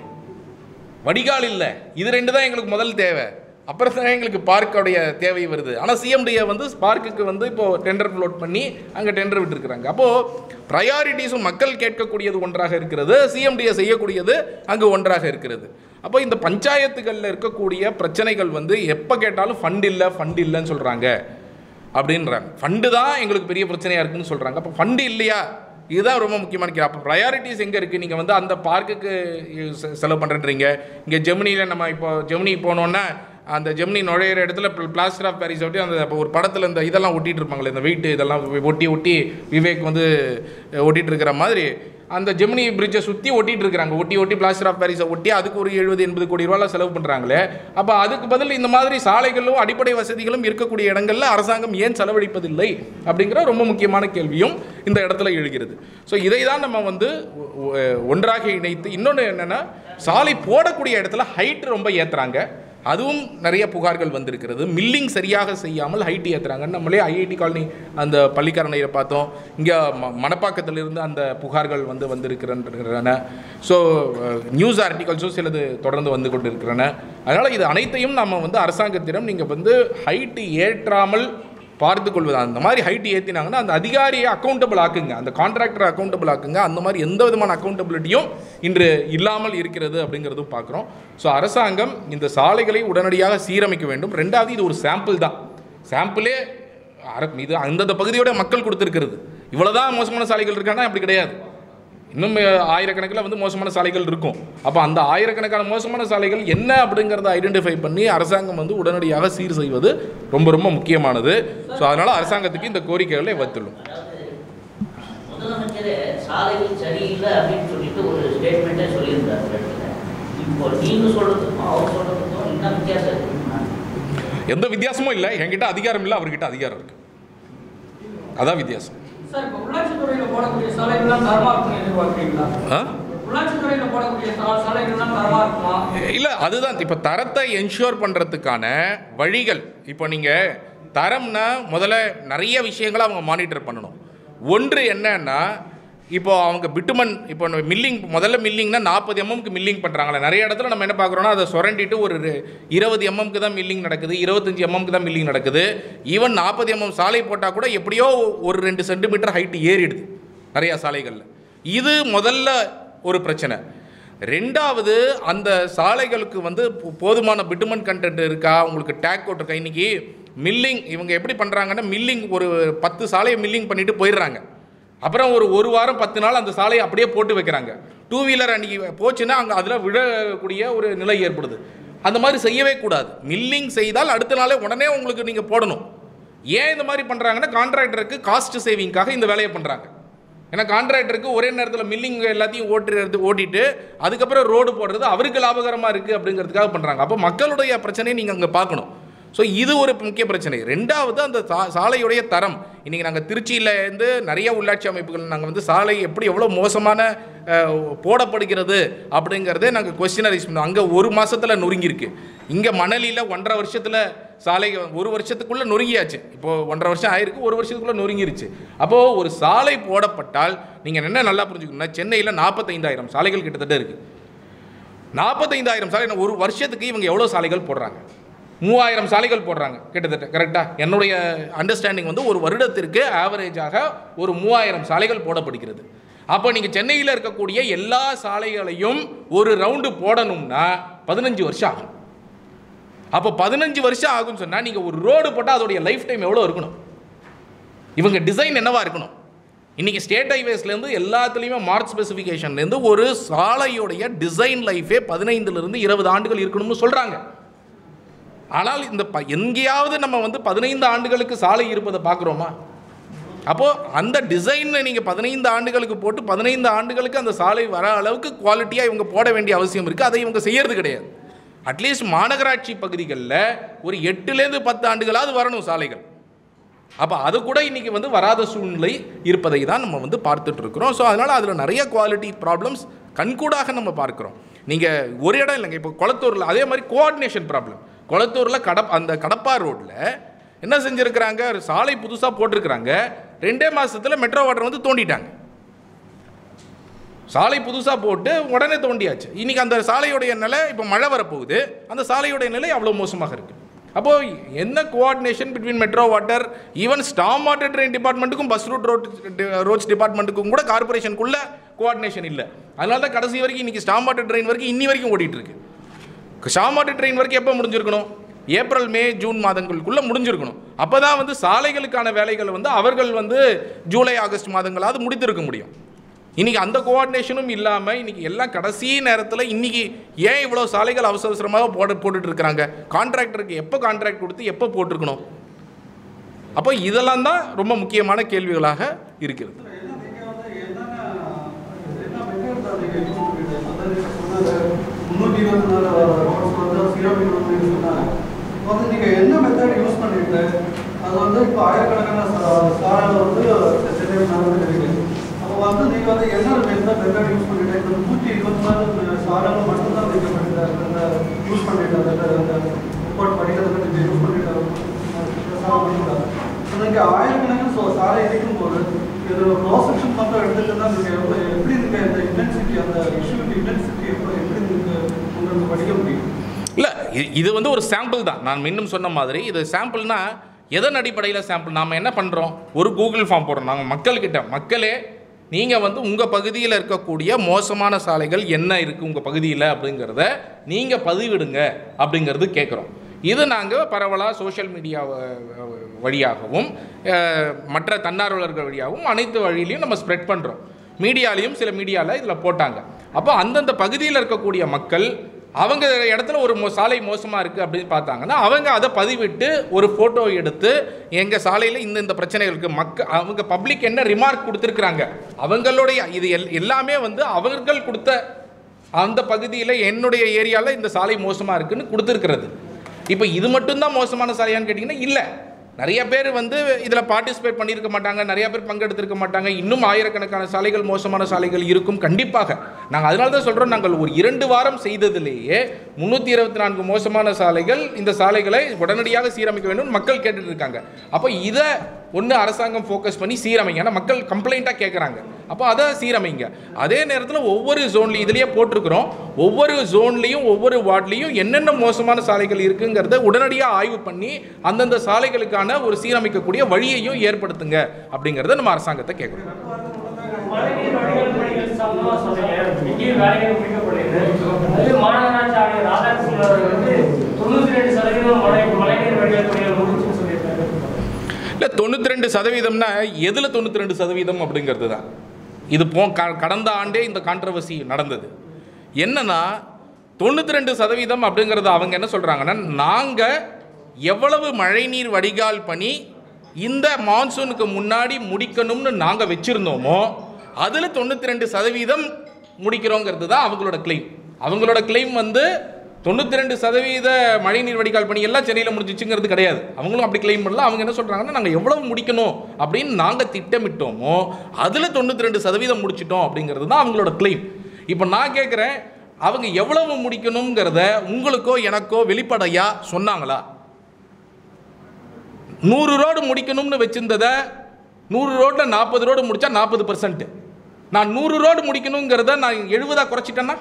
வடிகால் இல்லை இது ரெண்டு தான் எங்களுக்கு முதல் தேவை அப்புறம் தான் எங்களுக்கு பார்க்கோடைய தேவை வருது ஆனால் சிஎம்டிஏ வந்து பார்க்குக்கு வந்து இப்போ டெண்டர் ஃப்ளோட் பண்ணி அங்கே டெண்டர் விட்டுருக்குறாங்க அப்போது ப்ரையாரிட்டிஸும் மக்கள் கேட்கக்கூடியது ஒன்றாக இருக்கிறது சிஎம்டிஏ செய்யக்கூடியது அங்கு ஒன்றாக இருக்கிறது அப்போ இந்த பஞ்சாயத்துகளில் இருக்கக்கூடிய பிரச்சனைகள் வந்து எப்போ கேட்டாலும் ஃபண்ட் இல்லை ஃபண்ட் இல்லைன்னு சொல்கிறாங்க அப்படின்றாங்க ஃபண்டு தான் எங்களுக்கு பெரிய பிரச்சனையாக இருக்குன்னு சொல்கிறாங்க அப்போ ஃபண்டு இல்லையா இதுதான் ரொம்ப முக்கியமான கேள்வி அப்போ ப்ரையாரிட்டிஸ் எங்கே இருக்குது நீங்கள் வந்து அந்த பார்க்குக்கு செ- செலவு பண்ணுறீங்க இங்கே ஜெமினியில் நம்ம இப்போ ஜெமினி போனோன்னா அந்த ஜெமினி நுழையிற இடத்துல பிளாஸ்டர் ஆஃப் பாரிஸ் ஒட்டி அந்த இப்போ ஒரு படத்தில் இந்த இதெல்லாம் ஒட்டிட்டு இருப்பாங்களே இந்த வெயிட் இதெல்லாம் ஒட்டி ஒட்டி விவேக் வந்து ஒட்டிட்டு இருக்கிற மாதிரி அந்த ஜெமினி பிரிட்ஜை சுற்றி ஒட்டிட்டு இருக்கிறாங்க ஒட்டி ஒட்டி பிளாஸ்டர் ஆஃப் பாரிஸை ஒட்டி அதுக்கு ஒரு எழுபது எண்பது கோடி ரூபாய் செலவு பண்ணுறாங்களே அப்போ அதுக்கு பதில் இந்த மாதிரி சாலைகளும் அடிப்படை வசதிகளும் இருக்கக்கூடிய இடங்கள்ல அரசாங்கம் ஏன் செலவழிப்பதில்லை அப்படிங்கிற ரொம்ப முக்கியமான கேள்வியும் இந்த இடத்துல எழுகிறது ஸோ இதை தான் நம்ம வந்து ஒ- ஒ- ஒன்றாக இணைத்து இன்னொன்று என்னென்னா சாலை போடக்கூடிய இடத்துல ஹைட் ரொம்ப ஏற்றுறாங்க அதுவும் நிறைய புகார்கள் வந்திருக்கிறது மில்லிங் சரியாக செய்யாமல் ஹைட் ஏற்றுறாங்க நம்மளே ஐஐடி காலனி அந்த பள்ளிக்கரணையை பார்த்தோம் இங்கே ம மணப்பாக்கத்திலிருந்து அந்த புகார்கள் வந்து வந்திருக்கிறன ஸோ நியூஸ் ஆர்டிகல்ஸும் சிலது தொடர்ந்து வந்து கொண்டிருக்கிறன அதனால் இது அனைத்தையும் நம்ம வந்து அரசாங்கத்திடம் நீங்கள் வந்து ஹைட்டு ஏற்றாமல் பார்த்து கொள்வது அந்த மாதிரி ஹைட் ஏற்றினாங்கன்னா அந்த அதிகாரியை அக்கௌண்டபிள் ஆக்குங்க அந்த கான்ட்ராக்டரை அக்கௌண்டபிள் ஆக்குங்க அந்த மாதிரி எந்த விதமான அக்கௌண்டபிலிட்டியும் இன்று இல்லாமல் இருக்கிறது அப்படிங்கிறதும் பார்க்குறோம் ஸோ அரசாங்கம் இந்த சாலைகளை உடனடியாக சீரமைக்க வேண்டும் ரெண்டாவது இது ஒரு சாம்பிள் தான் சாம்பிளே அர இது அந்தந்த பகுதியோட மக்கள் கொடுத்துருக்கிறது இவ்வளோதான் மோசமான சாலைகள் இருக்கான்னா அப்படி கிடையாது இன்னும் ஆயிரக்கணக்கில் வந்து மோசமான சாலைகள் இருக்கும் அப்போ அந்த ஆயிரக்கணக்கான மோசமான சாலைகள் என்ன அப்படிங்கிறத ஐடென்டிஃபை பண்ணி அரசாங்கம் வந்து உடனடியாக சீர் செய்வது ரொம்ப ரொம்ப முக்கியமானது ஸோ அதனால் அரசாங்கத்துக்கு இந்த கோரிக்கைகளை வைத்துள்ளோம் முதலமைச்சரே சாலைகள் சரியில்லை அப்படின்னு சொல்லிட்டு ஒரு ஸ்டேட்மெண்ட்டே சொல்லியிருந்தார் இந்த இடத்துல. இப்போ நீங்க சொல்றதுக்கும் அவர் சொல்றதுக்கும் என்ன வித்தியாசம் இருக்குன்னா எந்த வித்தியாசமும் இல்லை என்கிட்ட அதிகாரம் இல்லை அவர்கிட்ட அதிகாரம் இருக்கு அதான் வித்தியாசம் சார் இப்போ உள்ளாட்சி துறையில போடக்கூடிய சாலைகள்லாம் தரமா இருக்கும்னு எதிர்பார்க்குறீங்களா ஆ உள்ளாட்சி துறையில போடக்கூடிய சா- சாலைகள்லாம் தரமா இருக்குமா இல்லை அதுதான் இப்போ தரத்தை என்ஷூர் பண்ணுறதுக்கான வழிகள் இப்போ நீங்கள் தரம்னா முதல்ல நிறைய விஷயங்களை அவங்க மானிட்டர் பண்ணணும் ஒன்று என்னன்னா இப்போ அவங்க பிட்டுமன் இப்போ மில்லிங் முதல்ல மில்லிங்னா நாற்பது எம்எம்க்கு மில்லிங் பண்ணுறாங்களே நிறைய இடத்துல நம்ம என்ன பார்க்குறோம்னா அதை சுரண்டிட்டு ஒரு ரெ- இருபது எம்எம்க்கு தான் மில்லிங் நடக்குது இருபத்தஞ்சி எம்எம்க்கு தான் மில்லிங் நடக்குது ஈவன் நாற்பது எம்எம் சாலை போட்டால் கூட எப்படியோ ஒரு ரெண்டு சென்டிமீட்டர் ஹைட் ஏறிடுது நிறையா சாலைகளில் இது முதல்ல ஒரு பிரச்சனை ரெண்டாவது அந்த சாலைகளுக்கு வந்து போ- போதுமான பிட்டுமன் கண்டென்ட் இருக்கா உங்களுக்கு டேக் கோட் இருக்கா இன்னைக்கு மில்லிங் இவங்க எப்படி பண்ணுறாங்கன்னா மில்லிங் ஒரு பத்து சாலையை மில்லிங் பண்ணிட்டு போயிடுறாங்க அப்புறம் ஒரு ஒரு வாரம் பத்து நாள் அந்த சாலையை அப்படியே போட்டு வைக்கிறாங்க டூ வீலர் அன்னைக்கு போச்சுன்னா அங்கே அதில் விழக்கூடிய ஒரு நிலை ஏற்படுது அந்த மாதிரி செய்யவே கூடாது மில்லிங் செய்தால் அடுத்த நாளே உடனே உங்களுக்கு நீங்கள் போடணும் ஏன் இந்த மாதிரி பண்ணுறாங்கன்னா கான்ட்ராக்டருக்கு காஸ்ட் சேவிங்காக இந்த வேலையை பண்ணுறாங்க ஏன்னா கான்ட்ராக்டருக்கு ஒரே நேரத்தில் மில்லிங் எல்லாத்தையும் ஓட்டுறது ஓட்டிட்டு அதுக்கப்புறம் ரோடு போடுறது அவருக்கு லாபகரமாக இருக்குது அப்படிங்கிறதுக்காக பண்ணுறாங்க அப்போ மக்களுடைய பிரச்சனையை நீங்கள் அங்கே பார்க்கணும் ஸோ இது ஒரு முக்கிய பிரச்சனை ரெண்டாவது அந்த சா சாலையுடைய தரம் இன்றைக்கி நாங்கள் திருச்சியிலேருந்து நிறைய உள்ளாட்சி அமைப்புகள் நாங்கள் வந்து சாலை எப்படி எவ்வளோ மோசமான அஹ், போடப்படுகிறது அப்படிங்கிறதே நாங்கள் கொஸ்டினரைஸ் பண்ணோம் அங்கே ஒரு மாதத்தில் நொறுங்கியிருக்கு இங்கே மணலியில் ஒன்றரை வருஷத்தில் சாலை ஒரு வருஷத்துக்குள்ளே நொறுங்கியாச்சு இப்போது ஒன்றரை வருஷம் ஆயிருக்கு ஒரு வருஷத்துக்குள்ளே நொறுங்கிருச்சு அப்போது ஒரு சாலை போடப்பட்டால் நீங்கள் என்ன நல்லா புரிஞ்சுக்கணும்னா சென்னையில் நாற்பத்தைந்தாயிரம் சாலைகள் கிட்டத்தட்ட இருக்குது நாற்பத்தைந்தாயிரம் சாலை ஒரு வருஷத்துக்கு இவங்க எவ்வளோ சாலைகள் போடுறாங்க மூவாயிரம் சாலைகள் போடுறாங்க கிட்டத்தட்ட கரெக்டாக என்னுடைய அண்டர்ஸ்டாண்டிங் வந்து ஒரு வருடத்திற்கு ஆவரேஜாக ஒரு மூவாயிரம் சாலைகள் போடப்படுகிறது அப்போ நீங்கள் சென்னையில் இருக்கக்கூடிய எல்லா சாலைகளையும் ஒரு ரவுண்டு போடணும்னா பதினஞ்சு வருஷம் ஆகும் அப்போ பதினஞ்சு வருஷம் ஆகும்னு சொன்னால் நீங்கள் ஒரு ரோடு போட்டால் அதோடைய லைஃப் டைம் எவ்வளோ இருக்கணும் இவங்க டிசைன் என்னவா இருக்கணும் இன்னைக்கு ஸ்டேட் ஹைவேஸ்லேருந்து எல்லாத்துலேயுமே மார்க் ஸ்பெசிஃபிகேஷன்லேருந்து ஒரு சாலையுடைய டிசைன் லைஃபே பதினைந்துலேருந்து இருபது ஆண்டுகள் இருக்கணும்னு சொல்கிறாங்க ஆனால் இந்த ப எங்கேயாவது நம்ம வந்து பதினைந்து ஆண்டுகளுக்கு சாலை இருப்பதை பார்க்குறோமா அப்போது அந்த டிசைனை நீங்கள் பதினைந்து ஆண்டுகளுக்கு போட்டு பதினைந்து ஆண்டுகளுக்கு அந்த சாலை வர அளவுக்கு குவாலிட்டியாக இவங்க போட வேண்டிய அவசியம் இருக்குது அதை இவங்க செய்யறது கிடையாது அட்லீஸ்ட் மாநகராட்சி பகுதிகளில் ஒரு எட்டுலேருந்து பத்து ஆண்டுகளாவது வரணும் சாலைகள் அப்போ அது கூட இன்றைக்கி வந்து வராத சூழ்நிலை இருப்பதை தான் நம்ம வந்து பார்த்துட்டு இருக்கிறோம் ஸோ அதனால் அதில் நிறைய குவாலிட்டி ப்ராப்ளம்ஸ் கண்கூடாக நம்ம பார்க்குறோம் நீங்கள் ஒரு இடம் இல்லைங்க இப்போ குளத்தூரில் அதே மாதிரி கோஆர்டினேஷன் ப்ராப்ளம் குளத்தூரில் கடப் அந்த கடப்பா ரோட்டில் என்ன செஞ்சுருக்கிறாங்க ஒரு சாலை புதுசாக போட்டிருக்கிறாங்க ரெண்டே மாதத்தில் மெட்ரோ வாட்டர் வந்து தோண்டிட்டாங்க சாலை புதுசாக போட்டு உடனே தோண்டியாச்சு இன்றைக்கி அந்த சாலையுடைய நிலை இப்போ மழை வரப்போகுது அந்த சாலையுடைய நிலை அவ்வளோ மோசமாக இருக்குது அப்போது என்ன coordination between metro water even storm water drain டிபார்ட்மெண்ட்டுக்கும் பஸ் ரூட் ரோட் ரோட்ஸ் டிபார்ட்மெண்ட்டுக்கும் கூட கார்பரேஷனுக்குள்ள கோஆர்டினேஷன் இல்லை அதனால தான் கடைசி வரைக்கும் இன்றைக்கி ஸ்டாம் வாட்டர் ட்ரெயின் வரைக்கும் இன்னி வரைக்கும் ஓடிட்டு இருக்கு ஸ்டாம் வாட்டர் ட்ரெயின் வரைக்கும் எப்போ முடிஞ்சிருக்கணும் ஏப்ரல் மே ஜூன் மாதங்களுக்குள்ளே முடிஞ்சிருக்கணும் அப்போ தான் வந்து சாலைகளுக்கான வேலைகளை வந்து அவர்கள் வந்து ஜூலை ஆகஸ்ட் மாதங்களாவது முடித்திருக்க முடியும் இன்னைக்கு அந்த கோஆர்டினேஷனும் இல்லாமல் இன்னைக்கு எல்லாம் கடைசி நேரத்தில் இன்னைக்கு ஏன் இவ்வளோ சாலைகள் அவசர அவசரமாக போட போட்டுட்டு இருக்கிறாங்க கான்ட்ராக்டருக்கு எப்போ கான்ட்ராக்ட் கொடுத்து எப்போ போட்டிருக்கணும் அப்போ இதெல்லாம் தான் ரொம்ப முக்கியமான கேள்விகளாக இருக்கிறது என்ன நீங்க வந்து என்னென்ன என்ன மெத்தட் தான் நீங்க யூஸ் பண்ணுவீங்க அதாவது நீங்க சொன்னது முந்நூற்றி இருபத்தி நாலு ரோட்ஸ் வந்து ஜீரோ கிலோமீட்டர் சொன்னாங்க வந்து நீங்க என்ன மெத்தட் யூஸ் பண்ணிட்டு அது வந்து இப்போ ஆயிரக்கணக்கான சா- சாலைகள் வந்து சென்னை நடந்துருக்கு அப்போ வந்து நீங்க வந்து என்ன மெத்தட் மெத்தட் யூஸ் பண்ணிட்டு இந்த நூற்றி இருபத்தி நாலு சாலைகள் மட்டும்தான் நீங்க பண்ணிட்டு அந்த யூஸ் பண்ணிட்டு அந்த அந்த ரிப்போர்ட் படிக்கிறதுக்கு நீங்க யூஸ் பண்ணிட்டு இன்னைக்கு ஆயிரக்கணக்கான சோ- சாலை இருக்கும் போது இது க்ராஸ் செக்ஷன் மட்டும் எடுத்துக்கிட்டா நீங்க எவ்வளவு எப்படி நீங்க இந்த இன்டென்சிட்டி அந்த இஷ்யூக்கு இன்டென்சிட்டி எப்படி எப்படி நீங்க உங்களுக்கு படிக்க முடியும் இல்லை இது வந்து ஒரு சாம்பிள் தான் நான் இன்னும் சொன்ன மாதிரி இது சாம்பிள்னா எதன் அடிப்படையில் சாம்பிள் நாம் என்ன பண்ணுறோம் ஒரு கூகுள் ஃபார்ம் போடுறோம் நாங்கள் மக்கள்கிட்ட மக்களே நீங்கள் வந்து உங்கள் பகுதியில் இருக்கக்கூடிய மோசமான சாலைகள் என்ன இருக்குது உங்கள் பகுதியில் அப்படிங்கிறத நீங்கள் பதிவிடுங்க அப்படிங்கிறது கேட்குறோம் இது நாங்கள் பரவலாக சோஷியல் மீடியா வழியாகவும் அஹ், மற்ற தன்னார்வலர்கள் வழியாகவும் அனைத்து வழியிலையும் நம்ம ஸ்ப்ரெட் பண்ணுறோம் மீடியாலையும் சில மீடியாவில் இதில் போட்டாங்க அப்போ அந்தந்த பகுதியில் இருக்கக்கூடிய மக்கள் அவங்க இடத்துல ஒரு மோ சாலை மோசமாக இருக்குது அப்படின்னு பார்த்தாங்கன்னா அவங்க அதை பதிவிட்டு ஒரு ஃபோட்டோ எடுத்து எங்கள் சாலையில் இந்த இந்த பிரச்சனை இருக்குது மக்க அவங்க பப்ளிக் என்ன ரிமார்க் கொடுத்துருக்குறாங்க அவங்களுடைய இது எல் எல்லாமே வந்து அவர்கள் கொடுத்த அந்த பகுதியில் என்னுடைய ஏரியாவில் இந்த சாலை மோசமாக இருக்குன்னு கொடுத்துருக்கிறது இப்போ இது மட்டும்தான் மோசமான சாலையான்னு கேட்டிங்கன்னா இல்லை நிறைய பேர் வந்து இதில் பார்ட்டிசிபேட் பண்ணியிருக்க மாட்டாங்க நிறைய பேர் பங்கெடுத்திருக்க மாட்டாங்க இன்னும் ஆயிரக்கணக்கான சாலைகள் மோசமான சாலைகள் இருக்கும் கண்டிப்பாக நாங்கள் அதனால தான் சொல்கிறோம் நாங்கள் ஒரு இரண்டு வாரம் செய்ததிலேயே முந்நூற்றி இருபத்தி நான்கு மோசமான சாலைகள் இந்த சாலைகளை உடனடியாக சீரமைக்க வேண்டும் மக்கள் கேட்டுட்டு இருக்காங்க அப்போ இதை ஒன்று அரசாங்கம் ஃபோக்கஸ் பண்ணி சீரமைங்க ஏன்னா மக்கள் கம்ப்ளைண்ட்டாக கேட்குறாங்க அப்போ அதை சீரமைங்க அதே நேரத்தில் ஒவ்வொரு ஜோன்லையும் இதுலேயே போட்டிருக்கிறோம் ஒவ்வொரு ஜோன்லேயும் ஒவ்வொரு வார்ட்லேயும் என்னென்ன மோசமான சாலைகள் இருக்குங்கிறத உடனடியாக ஆய்வு பண்ணி அந்தந்த சாலைகளுக்கான ஒரு சீரமைக்கக்கூடிய வழியையும் ஏற்படுத்துங்க அப்படிங்கிறத நம்ம அரசாங்கத்தை கேட்குறோம் மழைநீர் வடிகால் பணிகள் சம்பந்தமா சொன்னீங்க. இங்கேயும் வேலைகள் முடிக்கப்படுகிறது. அதே மாநகராட்சி ஆணையர் ராதாகிருஷ்ணன் அவர்கள் வந்து தொண்ணூத்தி ரெண்டு சதவீதம் மழை மழைநீர் வடிகால் பணிகள் முடிச்சுன்னு சொல்லியிருக்காரு இல்லை தொண்ணூற்றி ரெண்டு சதவீதம்னா எதில் தொண்ணூற்றி ரெண்டு சதவீதம் அப்படிங்கிறது தான் இது போ க- கடந்த ஆண்டே இந்த கான்ட்ரவர்சி நடந்தது என்னன்னா தொண்ணூற்றி ரெண்டு சதவீதம் அப்படிங்கிறது அவங்க என்ன சொல்கிறாங்கன்னா நாங்கள் எவ்வளவு மழைநீர் வடிகால் பணி இந்த மான்சூனுக்கு முன்னாடி முடிக்கணும்னு நாங்கள் வச்சுருந்தோமோ அதில் தொண்ணூற்றி ரெண்டு சதவீதம் முடிக்கிறோங்கிறது தான் அவங்களோட கிளைம் அவங்களோட கிளைம் வந்து தொண்ணூற்றி ரெண்டு சதவீத மழைநீர் வடிகால் பணி எல்லாம் சென்னையில் முடிஞ்சிச்சுங்கிறது கிடையாது அவங்களும் அப்படி கிளைம் பண்ணல அவங்க என்ன சொல்கிறாங்கன்னா நாங்கள் எவ்வளவு முடிக்கணும் அப்படின்னு நாங்கள் திட்டமிட்டோமோ அதில் தொண்ணூற்றி ரெண்டு சதவீதம் முடிச்சிட்டோம் அப்படிங்கிறது தான் அவங்களோட கிளைம் இப்போ நான் கேட்குறேன் அவங்க எவ்வளவு முடிக்கணுங்கிறத உங்களுக்கோ எனக்கோ வெளிப்படையாக சொன்னாங்களா நூறு ரோடு முடிக்கணும்னு வச்சிருந்ததை நூறு ரோட்டில் நாற்பது ரோடு முடித்தா நாற்பது பர்சன்ட் நான் நூறு ரோடு முடிக்கணுங்கிறத நான் எழுபதாக குறைச்சிட்டேன்னா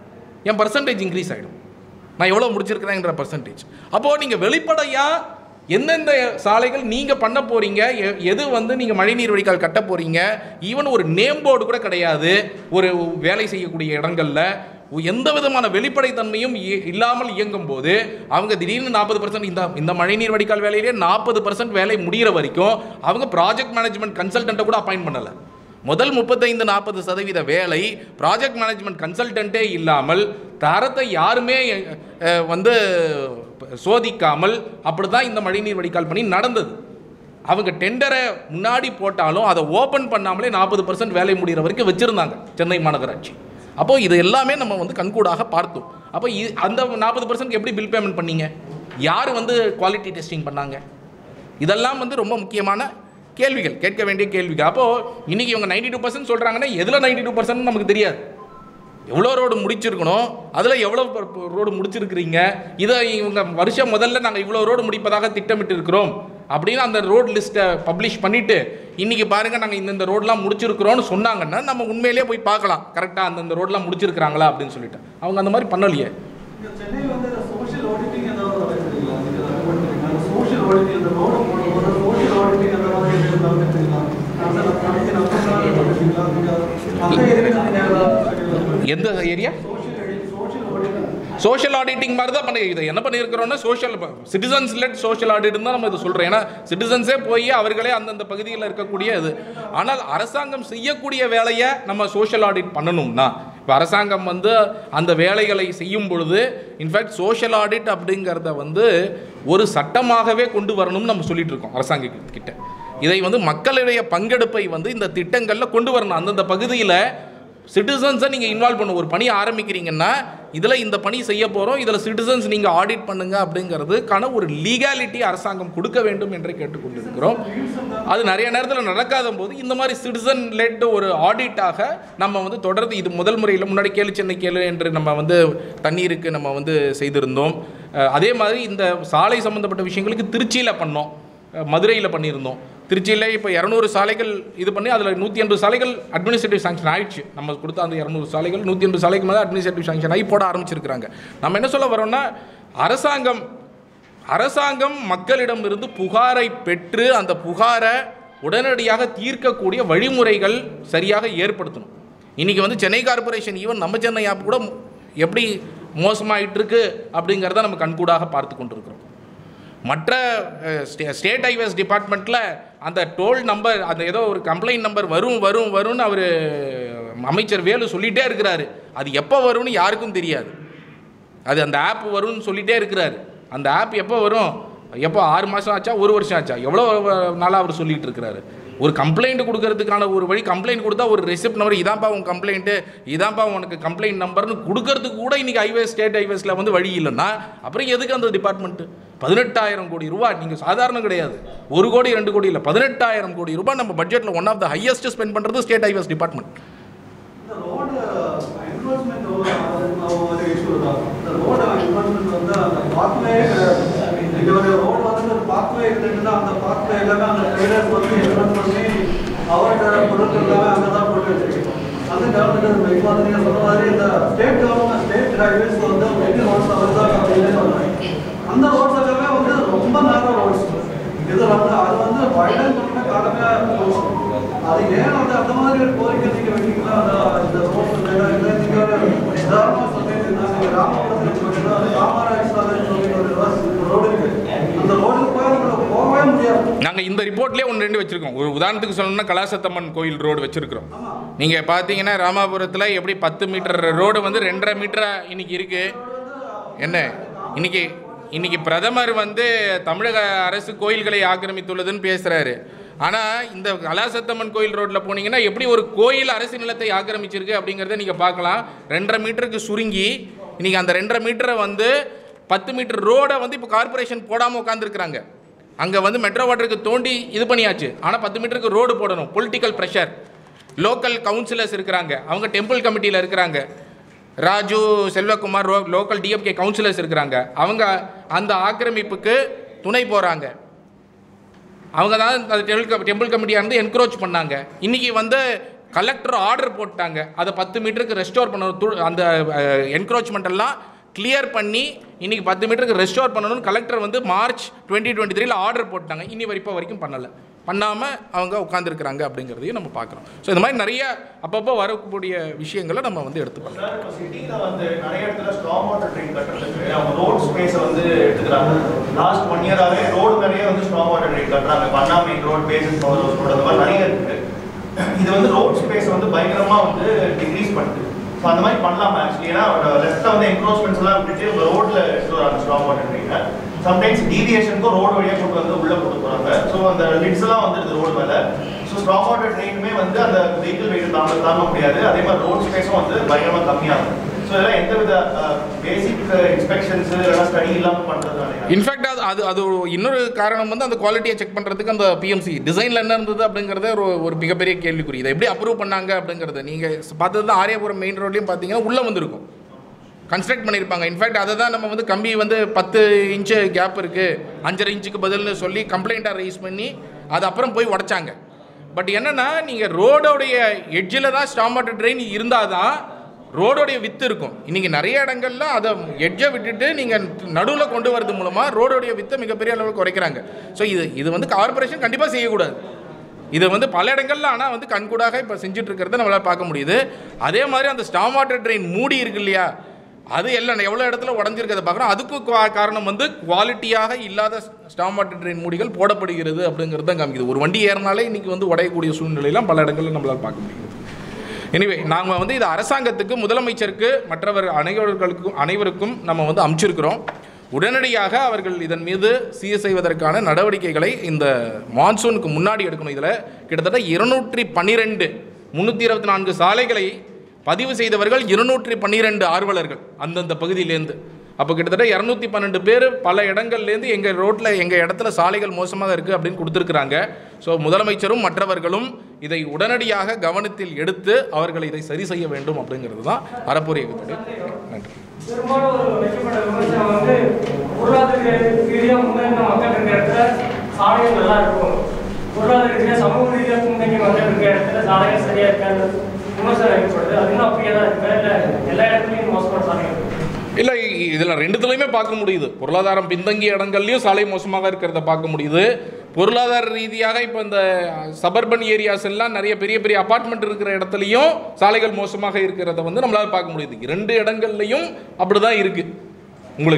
என் பர்சன்டேஜ் இன்க்ரீஸ் ஆகிடும் நான் எவ்வளோ முடிச்சிருக்கிறேங்கிற பர்சன்டேஜ் அப்போது நீங்கள் வெளிப்படையாக எந்தெந்த சாலைகள் நீங்கள் பண்ண போகிறீங்க எது வந்து நீங்கள் மழைநீர் வடிகால் கட்ட போகிறீங்க ஈவன் ஒரு நேம் போர்டு கூட கிடையாது ஒரு வேலை செய்யக்கூடிய இடங்களில் எந்த விதமான வெளிப்படைத்தன்மையும் இ- இல்லாமல் இயங்கும் போது அவங்க திடீர்னு நாற்பது பர்சன்ட் இந்த இந்த மழைநீர் வடிகால் வேலையிலே நாற்பது பர்சன்ட் வேலை முடிகிற வரைக்கும் அவங்க ப்ராஜெக்ட் மேனேஜ்மெண்ட் கன்சல்டண்ட்டை கூட அப்பாயிண்ட் பண்ணலை முதல் முப்பத்தைந்து நாற்பது சதவீத வேலை ப்ராஜெக்ட் மேனேஜ்மெண்ட் கன்சல்டண்ட்டே இல்லாமல் தரத்தை யாருமே அஹ், வந்து சோதிக்காமல் அப்படி தான் இந்த மழைநீர் வடிகால் பணி நடந்தது அவங்க டெண்டரை முன்னாடி போட்டாலும் அதை ஓப்பன் பண்ணாமலே நாற்பது பர்சன்ட் வேலை முடிகிற வரைக்கும் வச்சுருந்தாங்க சென்னை மாநகராட்சி அப்போது இது எல்லாமே நம்ம வந்து கண்கூடாக பார்த்தோம் அப்போ இது அந்த நாற்பது பர்சன்ட் எப்படி பில் பேமெண்ட் பண்ணீங்க யார் வந்து குவாலிட்டி டெஸ்டிங் பண்ணாங்க இதெல்லாம் வந்து ரொம்ப முக்கியமான கேள்விகள் கேட்க வேண்டிய கேள்விகள் அப்போது இன்றைக்கி இவங்க நைன்டி டூ பர்சன்ட் சொல்கிறாங்கன்னா எதில் நைன்டி டூ பர்சன்ட் நமக்கு தெரியாது எவ்வளோ ரோடு முடிச்சிருக்கணும் அதில் எவ்வளோ ரோடு முடிச்சிருக்கிறீங்க இதை இவங்க வருஷம் முதல்ல நாங்கள் இவ்வளோ ரோடு முடிப்பதாக திட்டமிட்டு இருக்கிறோம் அப்படின்னு அந்த ரோட் லிஸ்ட்டை பப்ளிஷ் பண்ணிவிட்டு இன்றைக்கி பாருங்கள் நாங்கள் இந்தந்த ரோடெலாம் முடிச்சிருக்கிறோம்னு சொன்னாங்கன்னா நம்ம உண்மையிலேயே போய் பார்க்கலாம் கரெக்டாக அந்தந்த ரோடெலாம் முடிச்சிருக்கிறாங்களா அப்படின்னு சொல்லிட்டு அவங்க அந்த மாதிரி பண்ணலையே இங்க சென்னையில் வந்து இந்த சோஷியல் ஆடிட்டிங் ஏதாவது நடக்குதுங்களா நீங்க அதை பண்ணுறீங்க அந்த சோஷியல் ஆடிட்டிங் இந்த ரோடு போடும்போது சோஷியல் ஆடிட்டிங் அந்த மாதிரி எதுவும் நடக்குதுங்களா அந்த கணக்கு நம்ம பண்ணுறீங்களா நீங்க அந்த ஏரியா நீங்க ஏதாவது எந்த area social auditing social auditing மாதிரி தான் பண்ணி இதை என்ன பண்ணியிருக்கிறோம்னா social citizens led social audit தான் நம்ம இதை சொல்கிறோம் ஏன்னா சிட்டிசன்ஸே போய் அவர்களே அந்தந்த பகுதியில் இருக்கக்கூடிய இது ஆனால் அரசாங்கம் செய்யக்கூடிய வேலையை நம்ம சோஷியல் ஆடிட் பண்ணணும்னா இப்போ அரசாங்கம் வந்து அந்த வேலைகளை செய்யும் பொழுது இன்ஃபேக்ட் சோஷியல் ஆடிட் அப்படிங்கிறத வந்து ஒரு சட்டமாகவே கொண்டு வரணும்னு நம்ம சொல்லிட்டு இருக்கோம் அரசாங்க கிட்ட இதை வந்து மக்களுடைய பங்கெடுப்பை வந்து இந்த திட்டங்களில் கொண்டு வரணும் அந்தந்த பகுதியில் சிட்டிசன்ஸை நீங்கள் இன்வால்வ் பண்ண ஒரு பணி ஆரம்பிக்கிறீங்கன்னா இதில் இந்த பணி செய்ய போகிறோம் இதில் சிட்டிசன்ஸ் நீங்கள் ஆடிட் பண்ணுங்க அப்படிங்கிறதுக்கான ஒரு லீகாலிட்டி அரசாங்கம் கொடுக்க வேண்டும் என்று கேட்டுக்கொண்டிருக்கிறோம் அது நிறைய நேரத்தில் நடக்காத போது இந்த மாதிரி சிட்டிசன் லெட் ஒரு ஆடிட்டாக நம்ம வந்து தொடர்ந்து இது முதல் முறையில் முன்னாடி கேளு சென்னை கேளு என்று நம்ம வந்து தண்ணீருக்கு நம்ம வந்து செய்திருந்தோம் அஹ் அதே மாதிரி இந்த சாலை சம்மந்தப்பட்ட விஷயங்களுக்கு திருச்சியில் பண்ணோம் மதுரையில் பண்ணியிருந்தோம் திருச்சியில் இப்போ இரநூறு சாலைகள் இது பண்ணி அதில் நூற்றி எண்பது சாலைகள் அட்மினிஸ்ட்ரேட்டிவ் சாங்ஷன் ஆயிடுச்சு நம்ம கொடுத்த அந்த இரநூறு சாலைகள் நூற்றி எண்பது சாலைக்கு மேலே அட்மினிஸ்ட்ரேட்டிவ் சாங்ஷன் ஆகி போட ஆரம்பிச்சிருக்கிறாங்க நம்ம என்ன சொல்ல வரோம்னா அரசாங்கம் அரசாங்கம் மக்களிடம் இருந்து புகாரை பெற்று அந்த புகாரை உடனடியாக தீர்க்கக்கூடிய வழிமுறைகள் சரியாக ஏற்படுத்தணும் இன்றைக்கி வந்து சென்னை கார்ப்பரேஷன் ஈவன் நம்ம சென்னை ஆப் கூட எப்படி மோசமாயிட்டு இருக்கு அப்படிங்கிறத நம்ம கண்கூடாக பார்த்து கொண்டிருக்கிறோம் மற்ற அஹ், ஸ்டே- ஸ்டேட் ஹைவேஸ் டிபார்ட்மெண்ட்டில் அந்த டோல் நம்பர் அந்த ஏதோ ஒரு கம்ப்ளைண்ட் நம்பர் வரும் வரும் வரும்னு அவர் அமைச்சர் வேலு சொல்லிகிட்டே இருக்கிறாரு அது எப்போ வரும்னு யாருக்கும் தெரியாது அது அந்த ஆப் வரும்னு சொல்லிகிட்டே இருக்கிறாரு அந்த ஆப் எப்போ வரும் எப்போ ஆறு மாதம் ஆச்சா ஒரு வருஷம் ஆச்சா எவ்வளோ நாளாக அவர் சொல்லிட்டு இருக்கிறாரு ஒரு கம்ப்ளைண்ட் கொடுக்கறதுக்கான ஒரு வழி கம்ப்ளைண்ட் கொடுத்தா ஒரு ரெசிப்ட் நம்பர் இதான்ப்பா உன் கம்ப்ளைண்ட்டு இதான்ப்பா உனக்கு கம்ப்ளைண்ட் நம்பர்னு கொடுக்கறதுக்கு கூட இன்றைக்கி ஹைவேஸ் ஸ்டேட் ஹைவேஸில் வந்து வழி இல்லைன்னா அப்புறம் எதுக்கு அந்த டிபார்ட்மெண்ட்டு பதினெட்டாயிரம் கோடி ரூபா நீங்கள் சாதாரணம் கிடையாது ஒரு கோடி ரெண்டு கோடி இல்லை பதினெட்டாயிரம் கோடி ரூபாய் நம்ம பட்ஜெட்டில் one of the highest spend பண்ணுறது ஸ்டேட் ஹைவேஸ் டிபார்ட்மெண்ட் இந்த ரோடு என்ஃபோர்ஸ்மெண்ட் ஒரு இஷ்யூ தான் இந்த ரோடு என்ஃபோர்ஸ்மெண்ட் வந்து அந்த பாத்வே இங்கே ஒரு ரோடு வந்து ஒரு பாத்வே இருக்குன்னா அந்த பாத்வே எல்லாமே அந்த ட்ரெயிலர்ஸ் வந்து என்ஃபோர்ஸ் பண்ணி அவரோட பொருட்கள் எல்லாமே அங்கே தான் போட்டு வச்சிருக்கோம் அது கவர்மெண்ட் இப்போ வந்து நீங்கள் சொன்ன மாதிரி இந்த ஸ்டேட் கவர்மெண்ட் ஸ்டேட் ஹைவேஸ் வந்து மெயின் ரோட்ஸ் அவர் தான் அப்படின்னு சொல்கிறாங்க அந்த ரோட்ஸ் எல்லாமே வந்து ரொம்ப நேரம் ரோட்ஸ் இது வந்து அது வந்து வைடன் பண்ண காலமே போச்சு அது ஏன் வந்து அந்த மாதிரி ஒரு கோரிக்கை நீங்க வைக்கிறீங்களா அந்த இந்த ரோட்ஸ் வேணும் இல்லை நீங்க ஒரு உதாரணமா சொல்லிட்டு நீங்க ராமபுரத்தில் சொல்லிட்டு ராமராஜ் சாலைன்னு சொல்லி ஒரு ரோடு இருக்கு அந்த ரோடுக்கு போய் உங்களுக்கு போகவே முடியாது நாங்கள் இந்த ரிப்போர்ட்லேயே ஒன்று ரெண்டு வச்சுருக்கோம் ஒரு உதாரணத்துக்கு சொல்லணும்னா கலாசத்தம்மன் கோயில் ரோடு வச்சுருக்கிறோம் நீங்கள் பார்த்தீங்கன்னா ராமாபுரத்தில் எப்படி பத்து மீட்டர் ரோடு வந்து ரெண்டரை மீட்டரா இன்னைக்கு இருக்குது என்ன இன்னைக்கு இன்னைக்கு பிரதமர் வந்து தமிழக அரசு கோயில்களை ஆக்கிரமித்துள்ளதுன்னு பேசுகிறாரு ஆனால் இந்த கலாசத்தம்மன் கோயில் ரோட்டில் போனீங்கன்னா எப்படி ஒரு கோயில் அரசு நிலத்தை ஆக்கிரமிச்சிருக்கு அப்படிங்கிறத நீங்கள் பார்க்கலாம் ரெண்டரை மீட்டருக்கு சுருங்கி இன்னைக்கு அந்த ரெண்டரை மீட்டரை வந்து பத்து மீட்டர் ரோடை வந்து இப்போ கார்ப்பரேஷன் போடாமல் உட்காந்துருக்குறாங்க அங்கே வந்து மெட்ரோ வாட்டருக்கு தோண்டி இது பண்ணியாச்சு ஆனால் பத்து மீட்டருக்கு ரோடு போடணும் பொலிட்டிக்கல் ப்ரெஷர் லோக்கல் கவுன்சிலர்ஸ் இருக்கிறாங்க அவங்க டெம்பிள் கமிட்டியில் இருக்கிறாங்க ராஜு செல்வகுமார் ரோ லோக்கல் டிஎம்கே கவுன்சிலர்ஸ் இருக்கிறாங்க அவங்க அந்த ஆக்கிரமிப்புக்கு துணை போகிறாங்க அவங்க தான் அந்த டெம்பிள் டெம்பிள் கமிட்டியாக இருந்து என்க்ரோச் பண்ணாங்க இன்றைக்கி வந்து கலெக்டர் ஆர்டர் போட்டாங்க அதை பத்து மீட்டருக்கு ரெஸ்டோர் பண்ணணும் து- அந்த என்க்ரோச்மெண்ட் எல்லாம் கிளியர் பண்ணி இன்றைக்கி பத்து மீட்டருக்கு ரெஸ்டோர் பண்ணணும்னு கலெக்டர் வந்து மார்ச் டுவெண்ட்டி டுவெண்ட்டி த்ரீல ஆர்டர் போட்டாங்க இனி வரைக்கும் வரைக்கும் பண்ணலை பண்ணாமல் அவங்க உட்காந்துருக்குறாங்க அப்படிங்கிறதையும் நம்ம பார்க்குறோம் ஸோ இந்த மாதிரி நிறைய அப்பப்போ வரக்கூடிய விஷயங்களை நம்ம வந்து எடுத்து பண்ணலாம் சார் இப்போ சிட்டில வந்து நிறைய இடத்துல ஸ்ட்ராங் வாட்டர் ட்ரெயின் கட்டுறதுக்கு அவங்க ரோட் ஸ்பேஸை வந்து எடுத்துக்கிறாங்க லாஸ்ட் ஒன் இயராகவே ரோடு நிறைய வந்து ஸ்ட்ராங் வாட்டர் ட்ரெயின் கட்டுறாங்க பண்ணா main road phases power house road அந்த மாதிரி நிறைய இருக்கு இது வந்து ரோட் ஸ்பேஸ் வந்து பயங்கரமா வந்து டிக்ரீஸ் பண்ணுது ஸோ அந்த மாதிரி பண்ணலாம் ஆக்சுவலி ஏன்னா லெஃப்ட்ல வந்து என்க்ரோச்மெண்ட்ஸ் எல்லாம் விட்டுட்டு ரோட்ல எடுத்து வராங்க ஸ்ட்ராங் வாட்டர் ட்ரெயினை சம்டைம்ஸ் டீவியேஷனுக்கும் ரோடு வழியா கொண்டு வந்து உள்ள கொண்டு போறாங்க ஸோ அந்த லிட்ஸ் எல்லாம் வந்துருது ரோடு மேல ஸோ ஸ்ட்ராங் வாட்டர் ட்ரெயினுமே வந்து அந்த வெஹிக்கிள் வெயிட் தாங்க தாங்க முடியாது அதே மாதிரி ரோட் ஸ்பேஸும் வந்து பயங்கரமா கம்மியாகும் ஸோ இதெல்லாம் எந்த வித பேசிக் இன்ஸ்பெக்ஷன்ஸ் இதெல்லாம் ஸ்டடி இல்லாம பண்றதுனால இன்ஃபேக்ட் அது அது அது ஒரு இன்னொரு காரணம் வந்து அந்த குவாலிட்டியை செக் பண்ணுறதுக்கு அந்த பிஎம்சி டிசைனில் என்ன இருந்தது அப்படிங்கிறத ஒரு ஒரு மிகப்பெரிய கேள்விக்குறி இதை எப்படி அப்ரூவ் பண்ணாங்க அப்படிங்கிறத நீங்கள் பார்த்தது தான் ஆரியபுரம் மெயின் ரோட்லையும் பார்த்தீங்கன்னா உள்ளே வந்திருக்கும் கன்ஸ்ட்ரக்ட் பண்ணியிருப்பாங்க இன்ஃபேக்ட் அதை தான் நம்ம வந்து கம்பி வந்து பத்து இன்ச்சு கேப் இருக்குது அஞ்சரை இன்ச்சுக்கு பதில்னு சொல்லி கம்ப்ளைண்ட்டாக ரைஸ் பண்ணி அது அப்புறம் போய் உடைச்சாங்க பட் என்னென்னா நீங்கள் ரோடோடைய எட்ஜில் தான் ஸ்டாம் வாட்டர் ட்ரெயின் இருந்தால் தான் ரோடோடைய வித்து இருக்கும் இன்றைக்கி நிறைய இடங்கள்ல அதை எட்ஜை விட்டுட்டு நீங்கள் நடுவில் கொண்டு வரது மூலமாக ரோடோடைய வித்தை மிகப்பெரிய அளவில் குறைக்கிறாங்க ஸோ இது இது வந்து கார்பரேஷன் கண்டிப்பாக செய்யக்கூடாது இது வந்து பல இடங்கள்ல ஆனால் வந்து கண்கூடாக இப்போ செஞ்சுட்டு இருக்கிறத நம்மளால் பார்க்க முடியுது அதே மாதிரி அந்த ஸ்டாம் வாட்டர் ட்ரெயின் மூடி இருக்கு இல்லையா அது எல்லாம் எவ்வளோ இடத்துல உடஞ்சிருக்கிறத பார்க்குறோம் அதுக்கு கா- காரணம் வந்து குவாலிட்டியாக இல்லாத ஸ்டாம் வாட்டர் ட்ரெயின் மூடிகள் போடப்படுகிறது அப்படிங்கிறது தான் காமிக்குது ஒரு வண்டி ஏறினாலே இன்னைக்கு வந்து உடையக்கூடிய சூழ்நிலையெல்லாம் பல இடங்களில் நம்மளால் பார்க்க முடியுது எனிவே நாங்கள் வந்து இது அரசாங்கத்துக்கு முதலமைச்சருக்கு மற்றவர் அனைவர்களுக்கும் அனைவருக்கும் நம்ம வந்து அமுச்சிருக்கிறோம் உடனடியாக அவர்கள் இதன் மீது சீர் செய்வதற்கான நடவடிக்கைகளை இந்த மான்சூனுக்கு முன்னாடி எடுக்கணும் இதில் கிட்டத்தட்ட இருநூற்றி பன்னிரெண்டு முந்நூற்றி இருபத்தி நான்கு சாலைகளை பதிவு செய்தவர்கள் இருநூற்றி பன்னிரெண்டு ஆர்வலர்கள் அந்தந்த பகுதியிலேருந்து அப்போ கிட்டத்தட்ட இரநூத்தி பன்னெண்டு பேர் பல இடங்கள்லேருந்து எங்கள் ரோட்டில் எங்கள் இடத்துல சாலைகள் மோசமாக இருக்குது அப்படின்னு கொடுத்துருக்குறாங்க ஸோ முதலமைச்சரும் மற்றவர்களும் இதை உடனடியாக கவனத்தில் எடுத்து அவர்கள் இதை சரி செய்ய வேண்டும் அப்படிங்கிறது தான் அறப்போர் இயக்கத்துடைய நன்றி பெரும்பாலும் ஒரு வைக்கப்பட்ட விமர்சனம் வந்து பொருளாதார ரீதியாக முன்னேறின மக்கள் இருக்கிற இடத்துல சாலைகள் நல்லா இருக்கும் பொருளாதார ரீதியாக சமூக ரீதியாக முன்னேறி மக்கள் இருக்கிற இடத்துல சாலைகள் சரியா இருக்காது விமர்சனம் வைக்கப்படுது அது இன்னும் அப்படியே தான் இருக்கு இல்லை எல்லா இடத்துலையும் மோசமான சாலைகள் இருக்கு இல்லை இதில் ரெண்டுத்துலையுமே பார்க்க முடியுது பொருளாதாரம் பின்தங்கிய இடங்கள்லையும் சாலை மோசமாக இருக்கிறத பார்க்க முடியுது பொருளாதார ரீதியாக இப்போ இந்த சபர்பன் ஏரியாஸ் எல்லாம் நிறைய பெரிய பெரிய அபார்ட்மெண்ட் இருக்கிற இடத்துலையும் சாலைகள் மோசமாக இருக்கிறத வந்து நம்மளால் பார்க்க முடியுது இரண்டு இடங்கள்லையும் அப்படி தான் இருக்குது உங்களுக்கு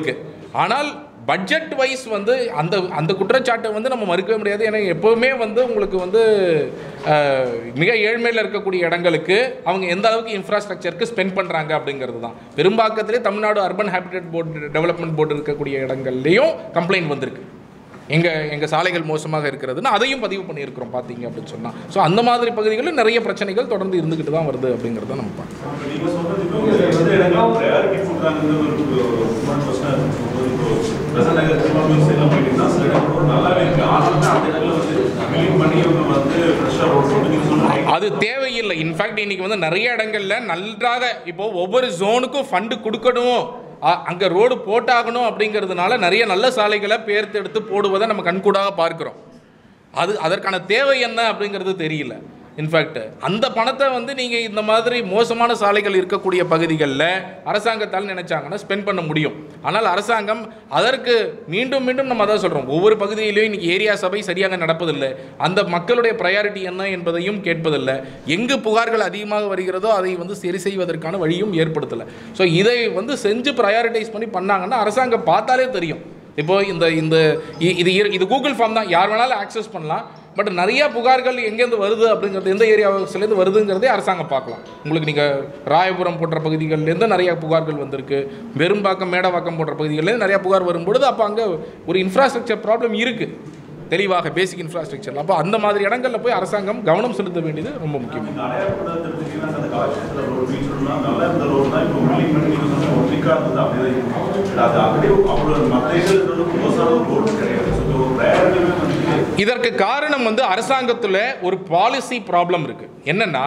ஆனால் பட்ஜெட் வைஸ் வந்து அந்த அந்த குற்றச்சாட்டை வந்து நம்ம மறுக்கவே முடியாது ஏன்னா எப்போவுமே வந்து உங்களுக்கு வந்து அஹ், மிக ஏழ்மையில் இருக்கக்கூடிய இடங்களுக்கு அவங்க எந்த அளவுக்கு இன்ஃப்ராஸ்ட்ரக்சருக்கு ஸ்பெண்ட் பண்ணுறாங்க அப்படிங்கிறது தான் பெரும்பாக்கத்திலே Tamil Nadu urban habitat board development board இருக்கக்கூடிய இடங்கள்லையும் கம்ப்ளைண்ட் வந்திருக்கு எங்கள் எங்கள் சாலைகள் மோசமாக இருக்கிறதுன்னு அதையும் பதிவு பண்ணியிருக்கிறோம் பார்த்தீங்க அப்படின்னு சொன்னால் ஸோ அந்த மாதிரி பகுதிகளில் நிறைய பிரச்சனைகள் தொடர்ந்து இருந்துக்கிட்டு தான் வருது அப்படிங்கிறத நம்ம பார்க்கலாம் அப்ப நீங்க சொல்றது இப்போ எந்த இடங்களும் priority கொடுக்குறாங்கன்றது ஒரு முக்கியமான question ஆ இருக்கு. இப்போ பிரசன்ட் நகர் திருவாரூர் சைட்ல போயிட்டீங்கன்னா சில இடங்கள் கூட நல்லாவே இருக்கு ஆனாலுமே அந்த இடத்துல வந்து clean பண்ணி இவங்க வந்து ஃப்ரெஷ்ஷாக ரோட் போட்டு நீங்க சொன்ன அது தேவையில்லை இன்ஃபேக்ட் இன்னைக்கு வந்து நிறைய இடங்கள்ல நன்றாக இப்போ ஒவ்வொரு ஜோனுக்கும் ஃபண்டு கொடுக்கணும் அ- அங்க ரோடு போட்டாகணும் அப்படிங்கிறதுனால நிறைய நல்ல சாலைகளை பேர்த்தெடுத்து போடுவதை நம்ம கண்கூடாக பார்க்கிறோம் அது அதற்கான தேவை என்ன அப்படிங்கிறது தெரியல இன்ஃபேக்ட் அந்த பணத்தை வந்து நீங்கள் இந்த மாதிரி மோசமான சாலைகள் இருக்கக்கூடிய பகுதிகளில் அரசாங்கத்தால் நினைச்சாங்கன்னா ஸ்பெண்ட் பண்ண முடியும் ஆனால் அரசாங்கம் அதற்கு மீண்டும் மீண்டும் நம்ம அதான் சொல்கிறோம் ஒவ்வொரு பகுதியிலையும் இன்னைக்கு ஏரியா சபை சரியாக நடப்பதில்லை அந்த மக்களுடைய ப்ரையாரிட்டி என்ன என்பதையும் கேட்பதில்லை எங்கு புகார்கள் அதிகமாக வருகிறதோ அதை வந்து சரி செய்வதற்கான வழியும் ஏற்படுத்தலை ஸோ இதை வந்து செஞ்சு ப்ரையாரிட்டைஸ் பண்ணி பண்ணாங்கன்னா அரசாங்கம் பார்த்தாலே தெரியும் இப்போ இந்த இந்த இ- இது இரு- இது கூகுள் ஃபார்ம் தான் யார் வேணாலும் ஆக்சஸ் பண்ணலாம் பட் நிறைய புகார்கள் எங்கேருந்து வருது அப்படிங்கிறது எந்த ஏரியாவிலேருந்து வருதுங்கிறதே அரசாங்கம் பார்க்கலாம் உங்களுக்கு நீங்கள் ராயபுரம் போன்ற பகுதிகள்லேருந்து நிறைய புகார்கள் வந்திருக்கு வெறும்பாக்கம் மேடவாக்கம் போன்ற பகுதிகள்லேருந்து நிறைய புகார் வரும்பொழுது அப்போ அங்கே ஒரு இன்ஃப்ராஸ்ட்ரக்சர் ப்ராப்ளம் இருக்குது தெளிவாக பேசிக் இன்ஃப்ராஸ்ட்ரக்சர் அப்போ அந்த மாதிரி இடங்களில் போய் அரசாங்கம் கவனம் செலுத்த வேண்டியது ரொம்ப முக்கியம் நீங்க அடையாளப்படுத்துறதுக்கு அந்த காலகட்டத்தில் ரோடு பீச் ரோடுனா நல்லா இருந்த ரோடு தான் இப்போ பில்டிங் பண்ணி நீங்க சொன்ன ஒரு வீக்காக இருந்தது அப்படியே தான் இருக்கு அது அப்படியே அவ்வளோ மற்ற இடத்துல மோசமான ஒரு ரோடு கிடையாது ஸோ ஒரு ப்ரையாரிட்டியுமே வந்து இதற்கு காரணம் வந்து அரசாங்கத்தில் ஒரு பாலிசி ப்ராப்ளம் இருக்கு என்னன்னா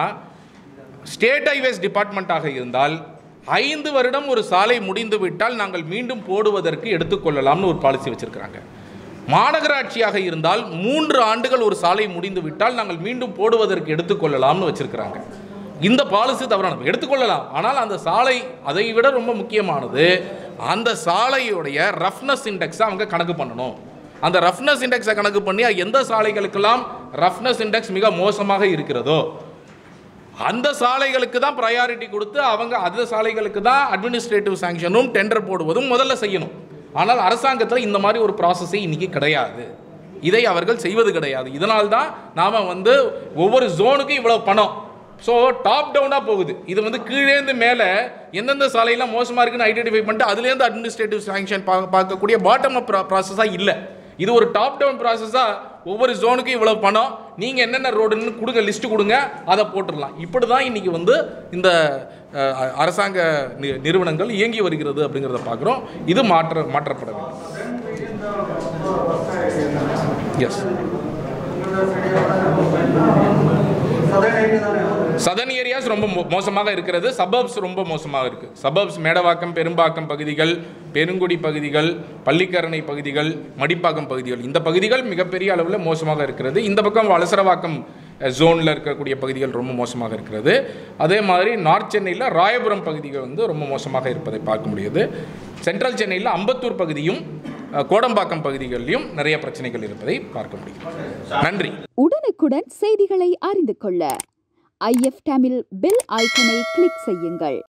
ஸ்டேட் ஹைவேஸ் டிபார்ட்மெண்ட்டாக இருந்தால் ஐந்து வருடம் ஒரு சாலை முடிந்து விட்டால் நாங்கள் மீண்டும் போடுவதற்கு எடுத்துக்கொள்ளலாம்னு ஒரு பாலிசி வச்சிருக்கிறாங்க மாநகராட்சியாக இருந்தால் மூன்று ஆண்டுகள் ஒரு சாலை முடிந்து விட்டால் நாங்கள் மீண்டும் போடுவதற்கு எடுத்துக்கொள்ளலாம்னு வச்சிருக்கிறாங்க இந்த பாலிசி தவறானது எடுத்துக்கொள்ளலாம் ஆனால் அந்த சாலை அதை விட ரொம்ப முக்கியமானது அந்த சாலையுடைய ரஃப்னஸ் இண்டெக்ஸை அவங்க கணக்கு பண்ணணும் அந்த ரஃப்னஸ் இண்டெக்ஸை கணக்கு பண்ணி எந்த சாலைகளுக்கெல்லாம் ரஃப்னஸ் இண்டெக்ஸ் மிக மோசமாக இருக்கிறதோ அந்த சாலைகளுக்கு தான் ப்ரையாரிட்டி கொடுத்து அவங்க அந்த சாலைகளுக்கு தான் அட்மினிஸ்ட்ரேட்டிவ் சாங்ஷனும் டெண்டர் போடுவதும் முதல்ல செய்யணும் ஆனால் அரசாங்கத்தில் இந்த மாதிரி ஒரு ப்ராசஸே இன்னைக்கு கிடையாது இதை அவர்கள் செய்வது கிடையாது இதனால் தான் நாம் வந்து ஒவ்வொரு ஜோனுக்கும் இவ்வளோ பணம் ஸோ டாப் டவுனாக போகுது இது வந்து கீழேந்து மேலே எந்தெந்த சாலையெல்லாம் மோசமாக இருக்குன்னு ஐடென்டிஃபை பண்ணிட்டு அதுலேருந்து அட்மினிஸ்ட்ரேட்டிவ் சாங்ஷன் பார்க்கக்கூடிய பாட்டம் அப் ப்ராசஸாக இல்லை இது ஒரு டாப் டவுன் ப்ராசஸாக ஒவ்வொரு ஜோனுக்கும் இவ்வளோ பணம் நீங்கள் என்னென்ன ரோடுன்னு கொடுங்க லிஸ்ட்டு கொடுங்க அதை போட்டுடலாம் இப்படி தான் இன்றைக்கி வந்து இந்த அஹ், அரசாங்க நி- நிறுவனங்கள் இயங்கி வருகிறது அப்படிங்கிறத பார்க்குறோம் இது மாற்ற மாற்றப்பட வேண்டும் எஸ் சதன் ஏரியாஸ் ரொம்ப மோ- மோசமாக இருக்கிறது சபப்ஸ் ரொம்ப மோசமாக இருக்குது சபப்ஸ் மேடவாக்கம் பெரும்பாக்கம் பகுதிகள் பெருங்குடி பகுதிகள் பள்ளிக்கரணை பகுதிகள் மடிப்பாக்கம் பகுதிகள் இந்த பகுதிகள் மிகப்பெரிய அளவில் மோசமாக இருக்கிறது இந்த பக்கம் வலசரவாக்கம் ஜோனில் இருக்கக்கூடிய பகுதிகள் ரொம்ப மோசமாக இருக்கிறது அதே மாதிரி நார்த் சென்னையில் ராயபுரம் பகுதிகள் வந்து ரொம்ப மோசமாக இருப்பதை பார்க்க முடியுது சென்ட்ரல் சென்னையில் அம்பத்தூர் பகுதியும் அஹ், கோடம்பாக்கம் பகுதிகளிலும் நிறைய பிரச்சனைகள் இருப்பதை பார்க்க முடியும் நன்றி உடனுக்குடன் செய்திகளை அறிந்து கொள்ள ஐஎஃப் தமிழ் பெல் ஐக்கனை கிளிக் செய்யுங்கள்